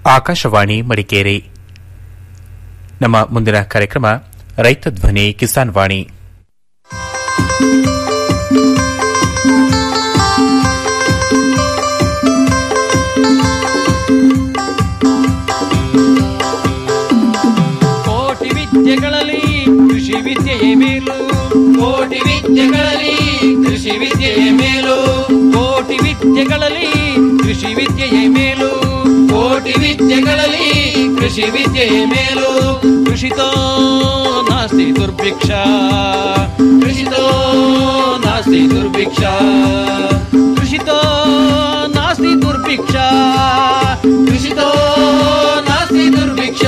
ಆಕಾಶವಾಣಿ ಮಡಿಕೇರಿ ನಮ್ಮ ಮುಂದಿನ ಕಾರ್ಯಕ್ರಮ ರೈತ ಧ್ವನಿ ಕಿಸಾನ್ ವಾಣಿ ಕೋಟಿ ವಿದ್ಯೆಗಳಲ್ಲಿ ಕೃಷಿ ವಿದ್ಯೆಯೇ ಮೇಲು ಕೋಟಿ ವಿದ್ಯೆಗಳಲ್ಲಿ ಕೃಷಿ ವಿದ್ಯೆಯೇ ಮೇಲು ಕೋಟಿ ವಿದ್ಯೆಗಳಲ್ಲಿ ಕೃಷಿ ವಿದ್ಯೆಯೇ ಮೇಲು ಕೋಟಿ ವಿದ್ಯೆಗಳಲ್ಲಿ ಕೃಷಿ ವಿದ್ಯೆಯೇ ಮೇಲು ಕೃಷಿತೋ ನಾಸ್ತಿ ದುರ್ಭಿಕ್ಷ ಕೃಷಿತೋ ನಾಸ್ತಿ ದುರ್ಭಿಕ್ಷ ಕೃಷಿತೋ ನಾಸ್ತಿ ದುರ್ಭಿಕ್ಷ ಕೃಷಿತೋ ನಾಸ್ತಿ ದುರ್ಭಿಕ್ಷ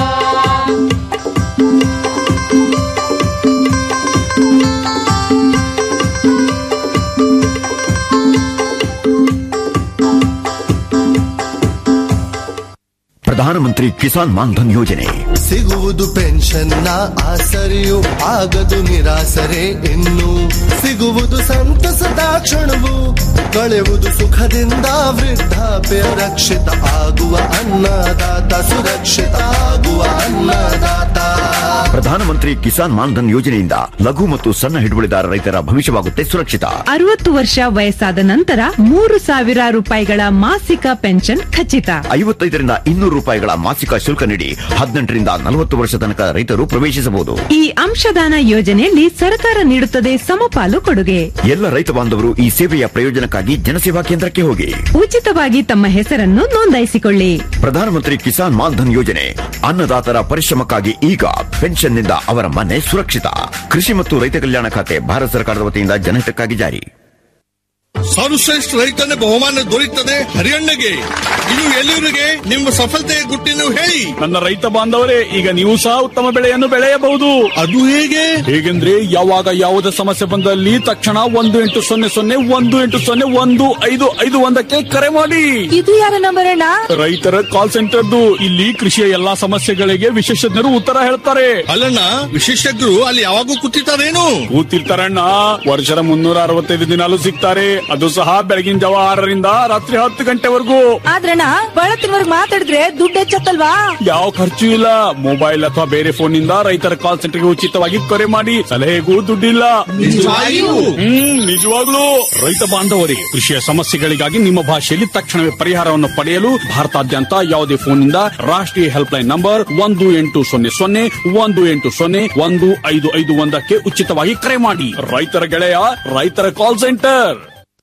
ಪ್ರಧಾನಮಂತ್ರಿ ಕಿಸಾನ್ ಮಾನ್ಧನ್ ಯೋಜನೆ ಸಿಗುವುದು ಪೆನ್ಷನ್ನ ಆಸರೆಯು ಆಗದು ನಿರಾಸರೆ ಇನ್ನು ಸಿಗುವುದು ಸಂತಸದ ಕ್ಷಣವು ಕಳೆಯುವುದು ಸುಖದಿಂದ ವೃದ್ಧಾಪ್ಯ ರಕ್ಷಿತ ಆಗುವ ಅನ್ನದಾತ ಸುರಕ್ಷಿತ ಆಗುವ ಅನ್ನದಾತ ಪ್ರಧಾನಮಂತ್ರಿ ಕಿಸಾನ್ ಮಾನ್ಧನ್ ಯೋಜನೆಯಿಂದ ಲಘು ಮತ್ತು ಸಣ್ಣ ಹಿಡುವಳಿದಾರ ರೈತರ ಭವಿಷ್ಯವಾಗುತ್ತೆ ಸುರಕ್ಷಿತ ಅರವತ್ತು ವರ್ಷ ವಯಸ್ಸಾದ ನಂತರ ಮೂರು ಸಾವಿರ ರೂಪಾಯಿಗಳ ಮಾಸಿಕ ಪೆನ್ಷನ್ ಖಚಿತ ಐವತ್ತೈದರಿಂದ ಇನ್ನೂರು ರೂಪಾಯಿಗಳ ಮಾಸಿಕ ಶುಲ್ಕ ನೀಡಿ ಹದಿನೆಂಟರಿಂದ ನಲವತ್ತು ವರ್ಷ ತನಕ ರೈತರು ಪ್ರವೇಶಿಸಬಹುದು ಈ ಅಂಶದಾನ ಯೋಜನೆಯಲ್ಲಿ ಸರ್ಕಾರ ನೀಡುತ್ತದೆ ಸಮಪಾಲು ಕೊಡುಗೆ ಎಲ್ಲ ರೈತ ಬಾಂಧವರು ಈ ಸೇವೆಯ ಪ್ರಯೋಜನಕ್ಕಾಗಿ ಜನಸೇವಾ ಕೇಂದ್ರಕ್ಕೆ ಹೋಗಿ ಉಚಿತವಾಗಿ ತಮ್ಮ ಹೆಸರನ್ನು ನೋಂದಾಯಿಸಿಕೊಳ್ಳಿ ಪ್ರಧಾನಮಂತ್ರಿ ಕಿಸಾನ್ ಮಾನ್ಧನ್ ಯೋಜನೆ ಅನ್ನದಾತರ ಪರಿಶ್ರಮಕ್ಕಾಗಿ ಈಗ ಪೆನ್ಷನ್ನಿಂದ ಅವರ ಮನೆ ಸುರಕ್ಷಿತ ಕೃಷಿ ಮತ್ತು ರೈತ ಕಲ್ಯಾಣ ಖಾತೆ ಭಾರತ ಸರ್ಕಾರದ ವತಿಯಿಂದ ಜನಹಿತಕ್ಕಾಗಿ ಜಾರಿ ಸರ್ವಶ್ರೇಷ್ಠ ರೈತನ ಬಹುಮಾನ ದೊರೆಯುತ್ತದೆ ಹರಿಯಣ್ಣಗೆ ಇದು ಎಲ್ಲಿವರಿಗೆ ನಿಮ್ಮ ಸಫಲತೆಯ ಗುಟ್ಟಿನ ಹೇಳಿ ನನ್ನ ರೈತ ಬಾಂಧವರೇ ಈಗ ನೀವು ಸಹ ಉತ್ತಮ ಬೆಳೆಯನ್ನು ಬೆಳೆಯಬಹುದು ಅದು ಹೇಗೆ ಹೇಗೆಂದ್ರೆ ಯಾವಾಗ ಯಾವುದೇ ಸಮಸ್ಯೆ ಬಂದಲ್ಲಿ ತಕ್ಷಣ ಒಂದು ಎಂಟು ಸೊನ್ನೆ ಸೊನ್ನೆ ಒಂದು ಎಂಟು ಸೊನ್ನೆ ಒಂದು ಐದು ಐದು ಒಂದಕ್ಕೆ ಕರೆ ಮಾಡಿ ಇದು ಯಾರ ನಂಬರ್ ಅಣ್ಣ ರೈತರ ಕಾಲ್ ಸೆಂಟರ್ದು ಇಲ್ಲಿ ಕೃಷಿಯ ಎಲ್ಲಾ ಸಮಸ್ಯೆಗಳಿಗೆ ವಿಶೇಷಜ್ಞರು ಉತ್ತರ ಹೇಳ್ತಾರೆ ಅಲ್ಲಣ್ಣ ವಿಶೇಷಜ್ಞರು ಅಲ್ಲಿ ಯಾವಾಗೂ ಕೂತಿರ್ತಾರೇನು ಕೂತಿರ್ತಾರಣ್ಣ ವರ್ಷದ ಮುನ್ನೂರ ಅರವತ್ತೈದು ದಿನಾಲು ಸಿಗ್ತಾರೆ ಅದು ಸಹ ಬೆಳಗಿನ ಜಾವ ಆರರಿಂದ ರಾತ್ರಿ ಹತ್ತು ಗಂಟೆವರೆಗೂ ಆದ್ರಣ್ಣ ಬಳತ್ತಿನವರ್ಗ್ ಮಾತಾಡಿದ್ರೆ ದುಡ್ಡು ಹೆಚ್ಚತ್ತಲ್ವಾ ಯಾವ ಖರ್ಚು ಇಲ್ಲ ಮೊಬೈಲ್ ಅಥವಾ ಬೇರೆ ಫೋನ್ ನಿಂದ ರೈತರ ಕಾಲ್ ಸೆಂಟರ್ಗೆ ಉಚಿತವಾಗಿ ಕರೆ ಮಾಡಿ ಸಲಹೆಗೂ ದುಡ್ಡಿಲ್ಲ ನಿಜವಾಗಿಯೂ? ಹ್ಮ್ ನಿಜವಾಗ್ಲೂ ರೈತ ಬಾಂಧವರೇ ಕೃಷಿಯ ಸಮಸ್ಯೆಗಳಿಗಾಗಿ ನಿಮ್ಮ ಭಾಷೆಯಲ್ಲಿ ತಕ್ಷಣವೇ ಪರಿಹಾರವನ್ನು ಪಡೆಯಲು ಭಾರತಾದ್ಯಂತ ಯಾವುದೇ ಫೋನ್ನಿಂದ ರಾಷ್ಟ್ರೀಯ ಹೆಲ್ಪ್ ಲೈನ್ ನಂಬರ್ ಒಂದು ಎಂಟು ಸೊನ್ನೆ ಸೊನ್ನೆ ಒಂದು ಎಂಟು ಸೊನ್ನೆ ಒಂದು ಐದು ಐದು ಒಂದಕ್ಕೆ ಉಚಿತವಾಗಿ ಕರೆ ಮಾಡಿ ರೈತರ ಗೆಳೆಯ ರೈತರ ಕಾಲ್ ಸೆಂಟರ್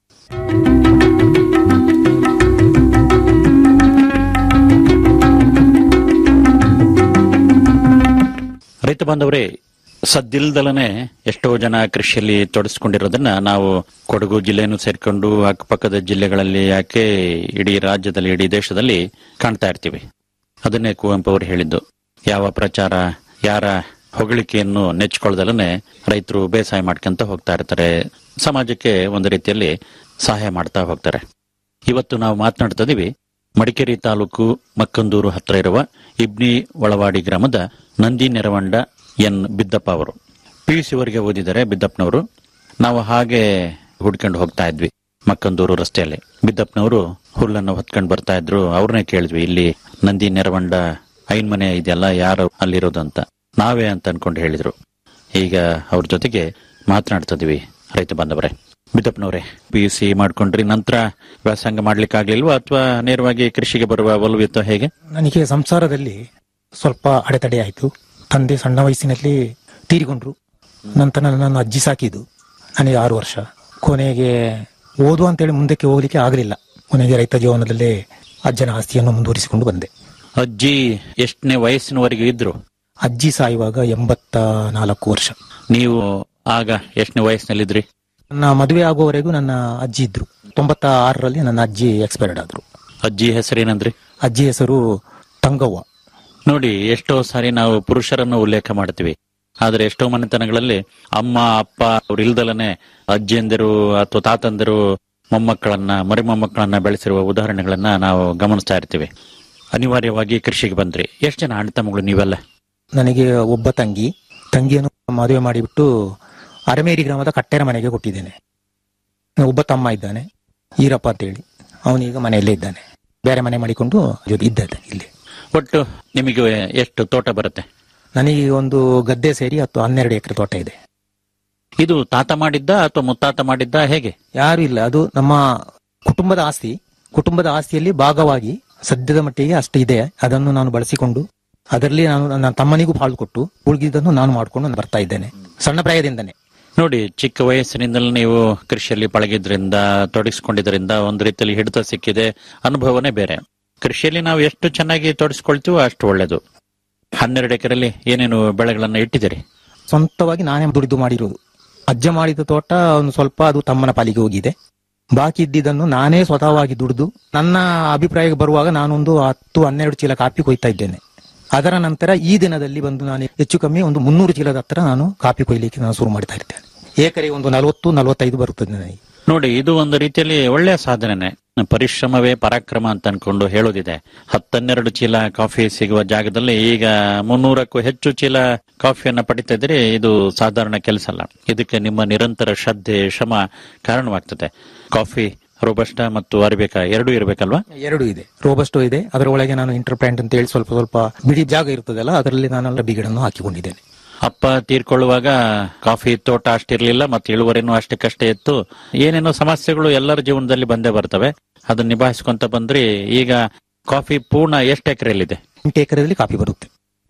ರೈತ ಬಾಂಧವರೇ ಸದ್ದಿಲ್ದಲನೆ ಎಷ್ಟೋ ಜನ ಕೃಷಿಯಲ್ಲಿ ತೊಡಗಿಸ್ಕೊಂಡಿರೋದನ್ನ ನಾವು ಕೊಡಗು ಜಿಲ್ಲೆಯನ್ನು ಸೇರ್ಕೊಂಡು ಅಕ್ಕಪಕ್ಕದ ಜಿಲ್ಲೆಗಳಲ್ಲಿ ಯಾಕೆ ಇಡೀ ರಾಜ್ಯದಲ್ಲಿ ಇಡೀ ದೇಶದಲ್ಲಿ ಕಾಣ್ತಾ ಇರ್ತೀವಿ ಅದನ್ನೇ ಕುವೆಂಪು ಅವರು ಹೇಳಿದ್ದು ಯಾವ ಪ್ರಚಾರ ಯಾರ ಹೊಗಳಿಕೆಯನ್ನು ನೆಚ್ಕೊಳ್ದಲನೆ ರೈತರು ಬೇಸಾಯ ಮಾಡ್ಕೊಂತ ಹೋಗ್ತಾ ಇರ್ತಾರೆ ಸಮಾಜಕ್ಕೆ ಒಂದು ರೀತಿಯಲ್ಲಿ ಸಹಾಯ ಮಾಡ್ತಾ ಹೋಗ್ತಾರೆ ಇವತ್ತು ನಾವು ಮಾತನಾಡ್ತಾ ಇದೀವಿ ಮಡಿಕೇರಿ ತಾಲೂಕು ಮಕ್ಕಂದೂರು ಹತ್ರ ಇರುವ ಇಬ್ನಿ ಒಳವಾಡಿ ಗ್ರಾಮದ ನಂದಿ ನೆರವಂಡ ಎನ್ ಬಿದ್ದಪ್ಪ ಅವರು ಪಿಯುಸಿ ವರೆಗೆ ಓದಿದ್ದಾರೆ ಬಿದ್ದಪ್ಪನವರು ನಾವು ಹಾಗೆ ಹುಡ್ಕೊಂಡು ಹೋಗ್ತಾ ಇದ್ವಿ ಮಕ್ಕಂದೂರು ರಸ್ತೆಯಲ್ಲಿ ಬಿದ್ದಪ್ಪನವರು ಹುಲ್ಲನ್ನು ಹೊತ್ಕೊಂಡು ಬರ್ತಾ ಇದ್ರು ಅವ್ರನ್ನೇ ಕೇಳಿದ್ವಿ ಇಲ್ಲಿ ನಂದಿ ನೆರವಂಡ ಐನ್ ಮನೆ ಇದೆಯಲ್ಲ ಯಾರು ಅಲ್ಲಿರೋದು ಅಂತ ನಾವೇ ಅಂತ ಅನ್ಕೊಂಡು ಹೇಳಿದ್ರು ಈಗ ಅವ್ರ ಜೊತೆಗೆ ಮಾತನಾಡ್ತಾ ಇದೀವಿ ರೈತ ಬಾಂಧವರೇ ಬಿದ್ದಪ್ಪನವರೇ ಪಿ ಯು ಸಿ ಮಾಡ್ಕೊಂಡ್ರಿ ನಂತರ ವ್ಯಾಸಂಗ ಮಾಡ್ಲಿಕ್ಕೆ ಆಗ್ಲಿಲ್ವಾ ಅಥವಾ ನೇರವಾಗಿ ಕೃಷಿಗೆ ಬರುವ ಒಲವಿತ್ತು ಹೇಗೆ ನನಗೆ ಸಂಸಾರದಲ್ಲಿ ಸ್ವಲ್ಪ ಅಡೆತಡೆ ಆಯಿತು ತಂದೆ ಸಣ್ಣ ವಯಸ್ಸಿನಲ್ಲಿ ತೀರಿಕೊಂಡ್ರು ನಂತರ ನನ್ನ ಅಜ್ಜಿ ಸಾಕಿದ್ದು ನನಗೆ ಆರು ವರ್ಷ ಕೊನೆಗೆ ಓದು ಅಂತೇಳಿ ಮುಂದಕ್ಕೆ ಹೋಗ್ಲಿಕ್ಕೆ ಆಗಲಿಲ್ಲ ಕೊನೆಗೆ ರೈತ ಜೀವನದಲ್ಲೇ ಅಜ್ಜನ ಆಸ್ತಿಯನ್ನು ಮುಂದುವರಿಸಿಕೊಂಡು ಬಂದೆ ಅಜ್ಜಿ ಎಷ್ಟನೇ ವಯಸ್ಸಿನವರೆಗೂ ಇದ್ರು ಅಜ್ಜಿ ಸಾಯುವಾಗ ಎಂಬತ್ತ ನಾಲ್ಕು ವರ್ಷ ನೀವು ಆಗ ಎಷ್ಟನೇ ವಯಸ್ಸಿನಲ್ಲಿದ್ರಿ ನನ್ನ ಮದುವೆ ಆಗುವವರೆಗೂ ನನ್ನ ಅಜ್ಜಿ ಇದ್ರು ತೊಂಬತ್ತ ಆರರಲ್ಲಿ ನನ್ನ ಅಜ್ಜಿ ಎಕ್ಸ್ಪೈರ್ಡ್ ಆದ್ರು ಅಜ್ಜಿ ಹೆಸರೇನಂದ್ರಿ ಅಜ್ಜಿ ಹೆಸರು ತಂಗವ್ವ ನೋಡಿ ಎಷ್ಟೋ ಸಾರಿ ನಾವು ಪುರುಷರನ್ನು ಉಲ್ಲೇಖ ಮಾಡ್ತೀವಿ ಆದ್ರೆ ಎಷ್ಟೋ ಮನೆತನಗಳಲ್ಲಿ ಅಮ್ಮ ಅಪ್ಪ ಅವ್ರು ಇಲ್ದಲನೆ ಅಜ್ಜಿಯಂದಿರು ಅಥವಾ ತಾತಂದಿರು ಮೊಮ್ಮಕ್ಕಳನ್ನ ಮರಿ ಮೊಮ್ಮಕ್ಕಳನ್ನ ಬೆಳೆಸಿರುವ ಉದಾಹರಣೆಗಳನ್ನ ನಾವು ಗಮನಿಸ್ತಾ ಇರ್ತೀವಿ ಅನಿವಾರ್ಯವಾಗಿ ಕೃಷಿಗೆ ಬಂದ್ರಿ ಎಷ್ಟು ಜನ ಅಣ್ಣ ತಮ್ಮಗಳು ನೀವೆಲ್ಲ ನನಗೆ ಒಬ್ಬ ತಂಗಿ ತಂಗಿಯನ್ನು ಮದುವೆ ಮಾಡಿಬಿಟ್ಟು ಅರಮೇರಿ ಗ್ರಾಮದ ಕಟ್ಟೆರ ಮನೆಗೆ ಕೊಟ್ಟಿದ್ದೇನೆ ಒಬ್ಬ ತಮ್ಮ ಇದ್ದಾನೆ ಈರಪ್ಪ ಅಂತೇಳಿ ಅವನೀಗ ಮನೆಯಲ್ಲೇ ಇದ್ದಾನೆ ಬೇರೆ ಮನೆ ಮಾಡಿಕೊಂಡು ಇದು ಇದ್ದದ್ದು ಇಲ್ಲಿ ಒಟ್ಟು ನಿಮಗೆ ಎಷ್ಟು ತೋಟ ಬರುತ್ತೆ ನನಗೆ ಒಂದು ಗದ್ದೆ ಸೇರಿ ಹತ್ತು ಹನ್ನೆರಡು ಎಕರೆ ತೋಟ ಇದೆ ಇದು ತಾತ ಮಾಡಿದ್ದ ಅಥವಾ ಮುತ್ತಾತ ಮಾಡಿದ್ದ ಹೇಗೆ ಯಾರು ಇಲ್ಲ ಅದು ನಮ್ಮ ಕುಟುಂಬದ ಆಸ್ತಿ ಕುಟುಂಬದ ಆಸ್ತಿಯಲ್ಲಿ ಭಾಗವಾಗಿ ಸದ್ಯದ ಮಟ್ಟಿಗೆ ಅಷ್ಟು ಇದೆ ಅದನ್ನು ನಾನು ಬಳಸಿಕೊಂಡು ಅದರಲ್ಲಿ ನಾನು ನನ್ನ ತಮ್ಮನಿಗೂ ಪಾಲು ಕೊಟ್ಟು ಉಳಿದಿದ್ದನ್ನು ನಾನು ಮಾಡಿಕೊಂಡು ಬರ್ತಾ ಇದ್ದೇನೆ ಸಣ್ಣ ಪ್ರಾಯದಿಂದನೇ ನೋಡಿ ಚಿಕ್ಕ ವಯಸ್ಸಿನಿಂದಲೇ ನೀವು ಕೃಷಿಯಲ್ಲಿ ಪಳಗಿದ್ರಿಂದ ತೊಡಗಿಸ್ಕೊಂಡಿದ್ರಿಂದ ಒಂದು ರೀತಿಯಲ್ಲಿ ಹಿಡಿತ ಸಿಕ್ಕಿದೆ ಅನುಭವನೇ ಬೇರೆ ಕೃಷಿಯಲ್ಲಿ ನಾವು ಎಷ್ಟು ಚೆನ್ನಾಗಿ ತೊಡಗಿಸ್ಕೊಳ್ತೀವೋ ಅಷ್ಟು ಒಳ್ಳೇದು ಹನ್ನೆರಡು ಎಕರೆಯಲ್ಲಿ ಏನೇನು ಬೆಳೆಗಳನ್ನ ಇಟ್ಟಿದ್ದೀರಿ ಸ್ವಂತವಾಗಿ ನಾನೇ ದುಡಿದು ಮಾಡಿರೋದು ಅಜ್ಜ ಮಾಡಿದ ತೋಟ ಒಂದು ಸ್ವಲ್ಪ ಅದು ತಮ್ಮನ ಪಾಲಿಗೆ ಹೋಗಿದೆ ಬಾಕಿ ಇದ್ದಿದ್ದನ್ನು ನಾನೇ ಸ್ವತಃವಾಗಿ ದುಡಿದು ನನ್ನ ಅಭಿಪ್ರಾಯಕ್ಕೆ ಬರುವಾಗ ನಾನೊಂದು ಹತ್ತು ಹನ್ನೆರಡು ಚೀಲ ಕಾಫಿ ಕೊಯ್ತಾ ಇದ್ದೇನೆ ಅದರ ನಂತರ ಈ ದಿನದಲ್ಲಿ ಬಂದು ನಾನು ಹೆಚ್ಚು ಕಮ್ಮಿ ಒಂದು ಮುನ್ನೂರು ಚೀಲದ ಹತ್ರ ನಾನು ಕಾಫಿ ಕೊಯ್ಲಿಕ್ಕೆ ನಾನು ಶುರು ಮಾಡ್ತಾ ಇರ್ತೇನೆ ಏಕರೆ ಒಂದು ನಲವತ್ತು ನಲವತ್ತೈದು ಬರುತ್ತದೆ ನನಗೆ ನೋಡಿ ಇದು ಒಂದು ರೀತಿಯಲ್ಲಿ ಒಳ್ಳೆಯ ಸಾಧನೆನೆ ಪರಿಶ್ರಮವೇ ಪರಾಕ್ರಮ ಅಂತ ಅನ್ಕೊಂಡು ಹೇಳೋದಿದೆ ಹತ್ತನ್ನೆರಡು ಚೀಲ ಕಾಫಿ ಸಿಗುವ ಜಾಗದಲ್ಲಿ ಈಗ ಮುನ್ನೂರಕ್ಕೂ ಹೆಚ್ಚು ಚೀಲ ಕಾಫಿಯನ್ನ ಪಡಿತಾ ಇದ್ರೆ ಇದು ಸಾಧಾರಣ ಕೆಲಸ ಅಲ್ಲ ಇದಕ್ಕೆ ನಿಮ್ಮ ನಿರಂತರ ಶ್ರದ್ಧೆ ಶ್ರಮ ಕಾರಣವಾಗ್ತದೆ ಕಾಫಿ ರೋಬಸ್ಟ ಮತ್ತು ಅರಿಬೇಕಾ ಎರಡೂ ಇರಬೇಕಲ್ವಾ ಎರಡು ಇದೆ ರೋಬಸ್ಟೋ ಇದೆ ಅದರ ಒಳಗೆ ನಾನು ಇಂಟರ್ಪ್ಲಾಂಟ್ ಅಂತ ಹೇಳಿ ಸ್ವಲ್ಪ ಸ್ವಲ್ಪ ಬಿಡಿ ಜಾಗ ಇರ್ತದಲ್ಲ ಅದರಲ್ಲಿ ನಾನು ಬಿಗಿಡನ್ನು ಹಾಕಿಕೊಂಡಿದ್ದೇನೆ ಅಪ್ಪ ತೀರ್ಕೊಳ್ಳುವಾಗ ಕಾಫಿ ತೋಟ ಅಷ್ಟಿರ್ಲಿಲ್ಲ ಮತ್ತೆ ಇಳುವರಿನೂ ಅಷ್ಟಕ್ಕಷ್ಟೇ ಇತ್ತು ಏನೇನೋ ಸಮಸ್ಯೆಗಳು ಎಲ್ಲರ ಜೀವನದಲ್ಲಿ ಬಂದೇ ಬರ್ತವೆ ಅದನ್ನ ನಿಭಾಯಿಸ್ಕೊಂತ ಬಂದ್ರಿ ಈಗ ಕಾಫಿ ಪೂರ್ಣ ಎಷ್ಟು ಎಕರೆಯಲ್ಲಿದೆ ಎಂಟು ಎಕರೆಯಲ್ಲಿ ಕಾಫಿ ಬರುತ್ತೆ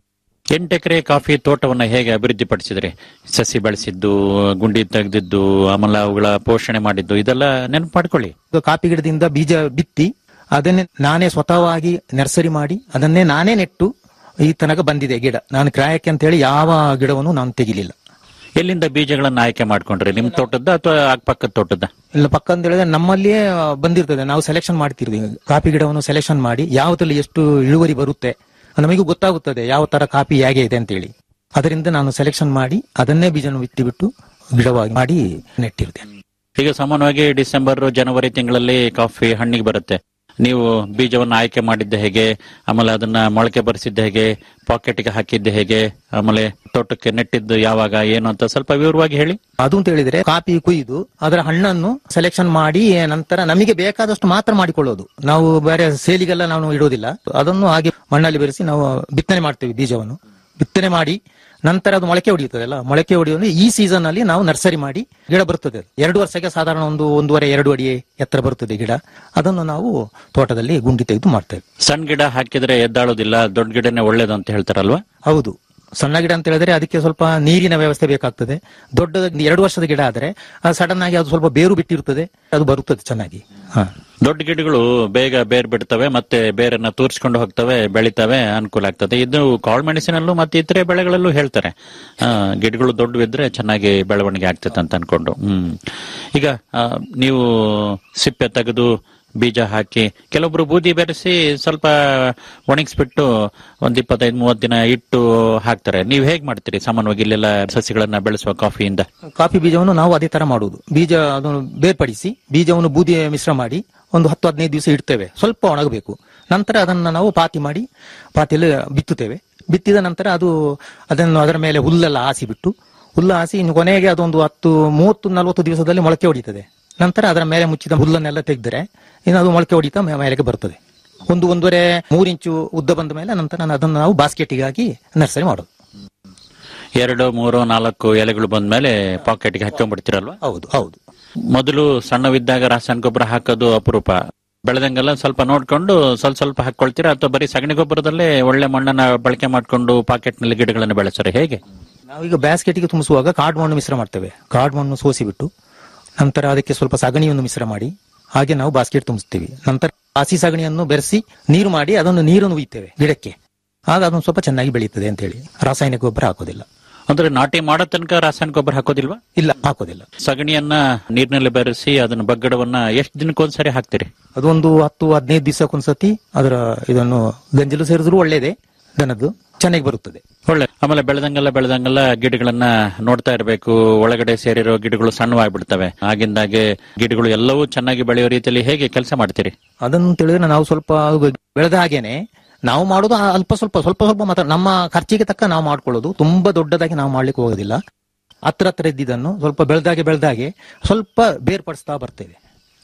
ಎಂಟು ಎಕರೆ ಕಾಫಿ ತೋಟವನ್ನ ಹೇಗೆ ಅಭಿವೃದ್ಧಿ ಪಡಿಸಿದ್ರಿ ಸಸಿ ಬೆಳೆಸಿದ್ದು ಗುಂಡಿ ತೆಗೆದಿದ್ದು ಆಮೇಲೆ ಅವುಗಳ ಪೋಷಣೆ ಮಾಡಿದ್ದು ಇದೆಲ್ಲ ನೆನಪು ಮಾಡ್ಕೊಳ್ಳಿ ಇದು ಕಾಫಿ ಗಿಡದಿಂದ ಬೀಜ ಬಿತ್ತಿ ಅದನ್ನೇ ನಾನೇ ಸ್ವತಃವಾಗಿ ನರ್ಸರಿ ಮಾಡಿ ಅದನ್ನೇ ನಾನೇ ನೆಟ್ಟು ಈ ತನಕ ಬಂದಿದೆ ಗಿಡ ನಾನು ಕ್ರಾಯಕ್ಕೆ ಅಂತ ಹೇಳಿ ಯಾವ ಗಿಡವನ್ನು ನಾನು ತೆಗಿಲಿಲ್ಲ ಎಲ್ಲಿಂದ ಬೀಜಗಳನ್ನ ಆಯ್ಕೆ ಮಾಡ್ಕೊಂಡ್ರಿ ನಿಮ್ ತೋಟದ ಅಥವಾ ಅಕ್ಕಪಕ್ಕದ ತೋಟದ ಇಲ್ಲ ಪಕ್ಕ ಅಂತ ಹೇಳಿದ್ರೆ ನಮ್ಮಲ್ಲಿಯೇ ಬಂದಿರ್ತದೆ ನಾವು ಸೆಲೆಕ್ಷನ್ ಮಾಡ್ತಿರ್ತೀವಿ ಕಾಫಿ ಗಿಡವನ್ನು ಸೆಲೆಕ್ಷನ್ ಮಾಡಿ ಯಾವತ್ತಲ್ಲಿ ಎಷ್ಟು ಇಳುವರಿ ಬರುತ್ತೆ ನಮಗೂ ಗೊತ್ತಾಗುತ್ತದೆ ಯಾವ ತರ ಕಾಫಿ ಹೇಗೆ ಇದೆ ಅಂತ ಹೇಳಿ ಅದರಿಂದ ನಾನು ಸೆಲೆಕ್ಷನ್ ಮಾಡಿ ಅದನ್ನೇ ಬೀಜನ ಬಿತ್ತಿ ಬಿಟ್ಟು ಗಿಡವಾಗಿ ಮಾಡಿ ನೆಟ್ಟಿರ್ತೇನೆ ಈಗ ಸಾಮಾನ್ಯವಾಗಿ ಡಿಸೆಂಬರ್ ಜನವರಿ ತಿಂಗಳಲ್ಲಿ ಕಾಫಿ ಹಣ್ಣಿಗೆ ಬರುತ್ತೆ ನೀವು ಬೀಜವನ್ನು ಆಯ್ಕೆ ಮಾಡಿದ್ದೆ ಹೇಗೆ ಆಮೇಲೆ ಅದನ್ನ ಮೊಳಕೆ ಬರಿಸಿದ್ದೆ ಹೇಗೆ ಪಾಕೆಟ್ಗೆ ಹಾಕಿದ್ದೆ ಹೇಗೆ ಆಮೇಲೆ ತೋಟಕ್ಕೆ ನೆಟ್ಟಿದ್ದು ಯಾವಾಗ ಏನು ಅಂತ ಸ್ವಲ್ಪ ವಿವರವಾಗಿ ಹೇಳಿ ಅದು ಅಂತ ಹೇಳಿದ್ರೆ ಕಾಫಿ ಕುಯ್ದು ಅದರ ಹಣ್ಣನ್ನು ಸೆಲೆಕ್ಷನ್ ಮಾಡಿ ನಂತರ ನಮಗೆ ಬೇಕಾದಷ್ಟು ಮಾತ್ರ ಮಾಡಿಕೊಳ್ಳೋದು ನಾವು ಬೇರೆ ಸೇಲಿಗೆಲ್ಲ ನಾವು ಇಡೋದಿಲ್ಲ ಅದನ್ನು ಹಾಗೆ ಮಣ್ಣಲ್ಲಿ ಬೆರೆಸಿ ನಾವು ಬಿತ್ತನೆ ಮಾಡ್ತೇವೆ ಬೀಜವನ್ನು ಬಿತ್ತನೆ ಮಾಡಿ ನಂತರ ಅದು ಮೊಳಕೆ ಹೊಡೆಯುತ್ತದಲ್ಲ ಮೊಳಕೆ ಹೊಡೆಯುವುದು ಈ ಸೀಸನ್ ಅಲ್ಲಿ ನಾವು ನರ್ಸರಿ ಮಾಡಿ ಗಿಡ ಬರುತ್ತದೆ ಅದು. ಎರಡು ವರ್ಷಕ್ಕೆ ಸಾಧಾರಣ ಒಂದು ಒಂದೂವರೆ ಎರಡು ಅಡಿ ಎತ್ತರ ಬರುತ್ತದೆ ಗಿಡ ಅದನ್ನು ನಾವು ತೋಟದಲ್ಲಿ ಗುಂಡಿ ತೆಗೆದು ಮಾಡ್ತೇವೆ ಸಣ್ಣ ಗಿಡ ಹಾಕಿದ್ರೆ ಎದ್ದಾಳೋದಿಲ್ಲ ದೊಡ್ಡ ಗಿಡನೇ ಒಳ್ಳೇದು ಅಂತ ಹೇಳ್ತಾರಲ್ವಾ ಹೌದು ಸಣ್ಣ ಗಿಡ ಅಂತ ಹೇಳಿದ್ರೆ ಅದಕ್ಕೆ ಸ್ವಲ್ಪ ನೀರಿನ ವ್ಯವಸ್ಥೆ ಬೇಕಾಗ್ತದೆ ದೊಡ್ಡ ಎರಡು ವರ್ಷದ ಗಿಡ ಆದ್ರೆ ಸಡನ್ ಆಗಿ ಅದು ಸ್ವಲ್ಪ ಬೇರು ಬಿಟ್ಟಿರ್ತದೆ ಅದು ಬರುತ್ತದೆ ಚೆನ್ನಾಗಿ ಹ. ದೊಡ್ಡ ಗಿಡಗಳು ಬೇಗ ಬೇರ್ ಬಿಡ್ತವೆ ಮತ್ತೆ ಬೇರನ್ನ ತೂರಿಸ್ಕೊಂಡು ಹೋಗ್ತವೆ ಬೆಳಿತವೆ ಅನುಕೂಲ ಆಗ್ತದೆ ಇದು ಕಾಳು ಮೆಣಸಿನಲ್ಲೂ ಮತ್ತೆ ಇತರೆ ಬೆಳೆಗಳಲ್ಲೂ ಹೇಳ್ತಾರೆ ಆ, ಗಿಡಗಳು ದೊಡ್ಡವಿದ್ರೆ ಚೆನ್ನಾಗಿ ಬೆಳವಣಿಗೆ ಆಗ್ತದೆ ಅಂತ ಅನ್ಕೊಂಡು ಹ್ಮ್ ಈಗ ಆ, ನೀವು ಸಿಪ್ಪೆ ತೆಗೆದು ಬೀಜ ಹಾಕಿ ಕೆಲವೊಬ್ರು ಬೂದಿ ಬೆರೆಸಿ ಸ್ವಲ್ಪ ಒಣಗಿಸ್ಬಿಟ್ಟು ಒಂದ್ ಇಪ್ಪತ್ತೈದು ಮೂವತ್ತು ದಿನ ಇಟ್ಟು ಹಾಕ್ತಾರೆ ನೀವು ಹೇಗ್ ಮಾಡ್ತೀರಿ ಸಾಮಾನ್ಯವಾಗಿ ಇಲ್ಲೆಲ್ಲ ಸಸಿಗಳನ್ನ ಬೆಳೆಸುವ ಕಾಫಿಯಿಂದ ಕಾಫಿ ಬೀಜವನ್ನು ನಾವು ಅದೇ ತರ ಮಾಡುವುದು ಬೀಜ ಅದನ್ನು ಬೇರ್ಪಡಿಸಿ ಬೀಜವನ್ನು ಬೂದಿ ಮಿಶ್ರ ಮಾಡಿ ಒಂದು ಹತ್ತು ಹದಿನೈದು ದಿವಸ ಇಡ್ತೇವೆ ಸ್ವಲ್ಪ ಒಣಗಬೇಕು ನಂತರ ಅದನ್ನು ನಾವು ಪಾತಿ ಮಾಡಿ ಪಾತಿಯಲ್ಲಿ ಬಿತ್ತುತ್ತೇವೆ ಬಿತ್ತಿದ ನಂತರ ಅದು ಅದನ್ನು ಅದರ ಮೇಲೆ ಹುಲ್ಲೆಲ್ಲ ಹಾಸಿ ಬಿಟ್ಟು ಹುಲ್ಲು ಹಾಸಿ ಇನ್ನು ಕೊನೆಗೆ ಅದೊಂದು ಹತ್ತು ಮೂವತ್ತು ನಲವತ್ತು ದಿವಸದಲ್ಲಿ ಮೊಳಕೆ ಹೊಡಿತದೆ ನಂತರ ಅದರ ಮೇಲೆ ಮುಚ್ಚಿದ ಹುಲ್ಲನ್ನೆಲ್ಲ ತೆಗೆದರೆ ಇನ್ನು ಅದು ಮೊಳಕೆ ಹೊಡಿತಾ ಮೇ- ಮೇಲೆಗೆ ಬರ್ತದೆ ಒಂದು ಒಂದೂವರೆ ಮೂರು ಇಂಚು ಉದ್ದ ಬಂದ ಮೇಲೆ ನಂತರ ಅದನ್ನು ನಾವು ಬಾಸ್ಕೆಟಿಗೆ ಹಾಕಿ ನರ್ಸರಿ ಮಾಡೋದು ಎರಡು ಮೂರು ನಾಲ್ಕು ಎಲೆಗಳು ಬಂದ್ಮೇಲೆ ಪಾಕೆಟ್ಗೆ ಹಾಕೊಂಡ್ಬಿಡ್ತೀರಲ್ವಾ ಹೌದು ಹೌದು ಮೊದಲು ಸಣ್ಣವಿದ್ದಾಗ ರಾಸಾಯನಿಕ ಗೊಬ್ಬರ ಹಾಕೋದು ಅಪರೂಪ ಬೆಳೆದಂಗೆಲ್ಲ ಸ್ವಲ್ಪ ನೋಡ್ಕೊಂಡು ಸ್ವಲ್ಪ ಸ್ವಲ್ಪ ಹಾಕೊಳ್ತೀರಾ ಅಥವಾ ಬರೀ ಸಗಣಿ ಗೊಬ್ಬರದಲ್ಲೇ ಒಳ್ಳೆ ಮಣ್ಣನ್ನ ಬಳಕೆ ಮಾಡ್ಕೊಂಡು ಪಾಕೆಟ್ ನಲ್ಲಿ ಗಿಡಗಳನ್ನು ಬೆಳೆಸ್ತಾರೆ ಹೇಗೆ ನಾವೀಗ ಬ್ಯಾಸ್ಕೆಟ್ಗೆ ತುಂಬಿಸುವಾಗ ಕಾಡು ಮಣ್ಣು ಮಿಶ್ರ ಮಾಡ್ತೇವೆ ಕಾಡು ಮಣ್ಣು ಸೋಸಿಬಿಟ್ಟು ನಂತರ ಅದಕ್ಕೆ ಸ್ವಲ್ಪ ಸಗಣಿಯನ್ನು ಮಿಶ್ರ ಮಾಡಿ ಹಾಗೆ ನಾವು ಬಾಸ್ಕೆಟ್ ತುಂಬಿಸ್ತೀವಿ ನಂತರ ಹಸಿ ಸಗಣಿಯನ್ನು ಬೆರೆಸಿ ನೀರು ಮಾಡಿ ಅದನ್ನು ನೀರನ್ನು ಉಯ್ತೇವೆ ಗಿಡಕ್ಕೆ ಆಗ ಅದನ್ನು ಸ್ವಲ್ಪ ಚೆನ್ನಾಗಿ ಬೆಳೀತದೆ ಅಂತ ಹೇಳಿ ರಾಸಾಯನಿಕ ಗೊಬ್ಬರ ಹಾಕೋದಿಲ್ಲ ಅಂದ್ರೆ ನಾಟಿ ಮಾಡೋ ತನಕ ರಾಸಾಯನಿಕ ಗೊಬ್ಬರ ಹಾಕೋದಿಲ್ವಾ ಇಲ್ಲ ಹಾಕೋದಿಲ್ಲ ಸಗಣಿಯನ್ನ ನೀರಿನಲ್ಲಿ ಬೆರೆಸಿ ಅದನ್ನ ಬಗ್ಗಡವನ್ನ ಎಷ್ಟು ದಿನಕ್ಕೊಂದ್ಸರಿ ಹಾಕ್ತೀರಿ ಅದೊಂದು ಹತ್ತು ಹದಿನೈದು ದಿವಸಕ್ಕೊಂದ್ಸತಿ ಅದರ ಇದನ್ನು ಗಂಜಲು ಸೇರಿದ್ರು ಒಳ್ಳೇದೇ ದನದ್ದು ಚೆನ್ನಾಗಿ ಬರುತ್ತದೆ ಒಳ್ಳೆ ಆಮೇಲೆ ಬೆಳೆದಂಗೆಲ್ಲ ಬೆಳೆದಂಗೆಲ್ಲ ಗಿಡಗಳನ್ನ ನೋಡ್ತಾ ಇರಬೇಕು ಒಳಗಡೆ ಸೇರಿರೋ ಗಿಡಗಳು ಸಣ್ಣವಾಗ್ಬಿಡ್ತವೆ ಆಗಿಂದಾಗೆ ಗಿಡಗಳು ಎಲ್ಲವೂ ಚೆನ್ನಾಗಿ ಬೆಳೆಯೋ ರೀತಿಯಲ್ಲಿ ಹೇಗೆ ಕೆಲಸ ಮಾಡ್ತೀರಿ ಅದನ್ನು ತಿಳಿದ್ರೆ ನಾವು ಸ್ವಲ್ಪ ಅದು ಬೆಳೆದ ಹಾಗೇನೆ ನಾವು ಮಾಡೋದು ಆ ಅಲ್ಪ ಸ್ವಲ್ಪ ಸ್ವಲ್ಪ ಸ್ವಲ್ಪ ಮಾತ್ರ ನಮ್ಮ ಖರ್ಚಿಗೆ ತಕ್ಕ ನಾವು ಮಾಡ್ಕೊಳ್ಳೋದು ತುಂಬಾ ದೊಡ್ಡದಾಗಿ ನಾವು ಮಾಡ್ಲಿಕ್ಕೆ ಹೋಗೋದಿಲ್ಲ ಹತ್ರ ಹತ್ರ ಇದ್ದಿದ್ದನ್ನು ಸ್ವಲ್ಪ ಬೆಳೆದಾಗೆ ಬೆಳೆದಾಗೆ ಸ್ವಲ್ಪ ಬೇರ್ಪಡಿಸ್ತಾ ಬರ್ತೇವೆ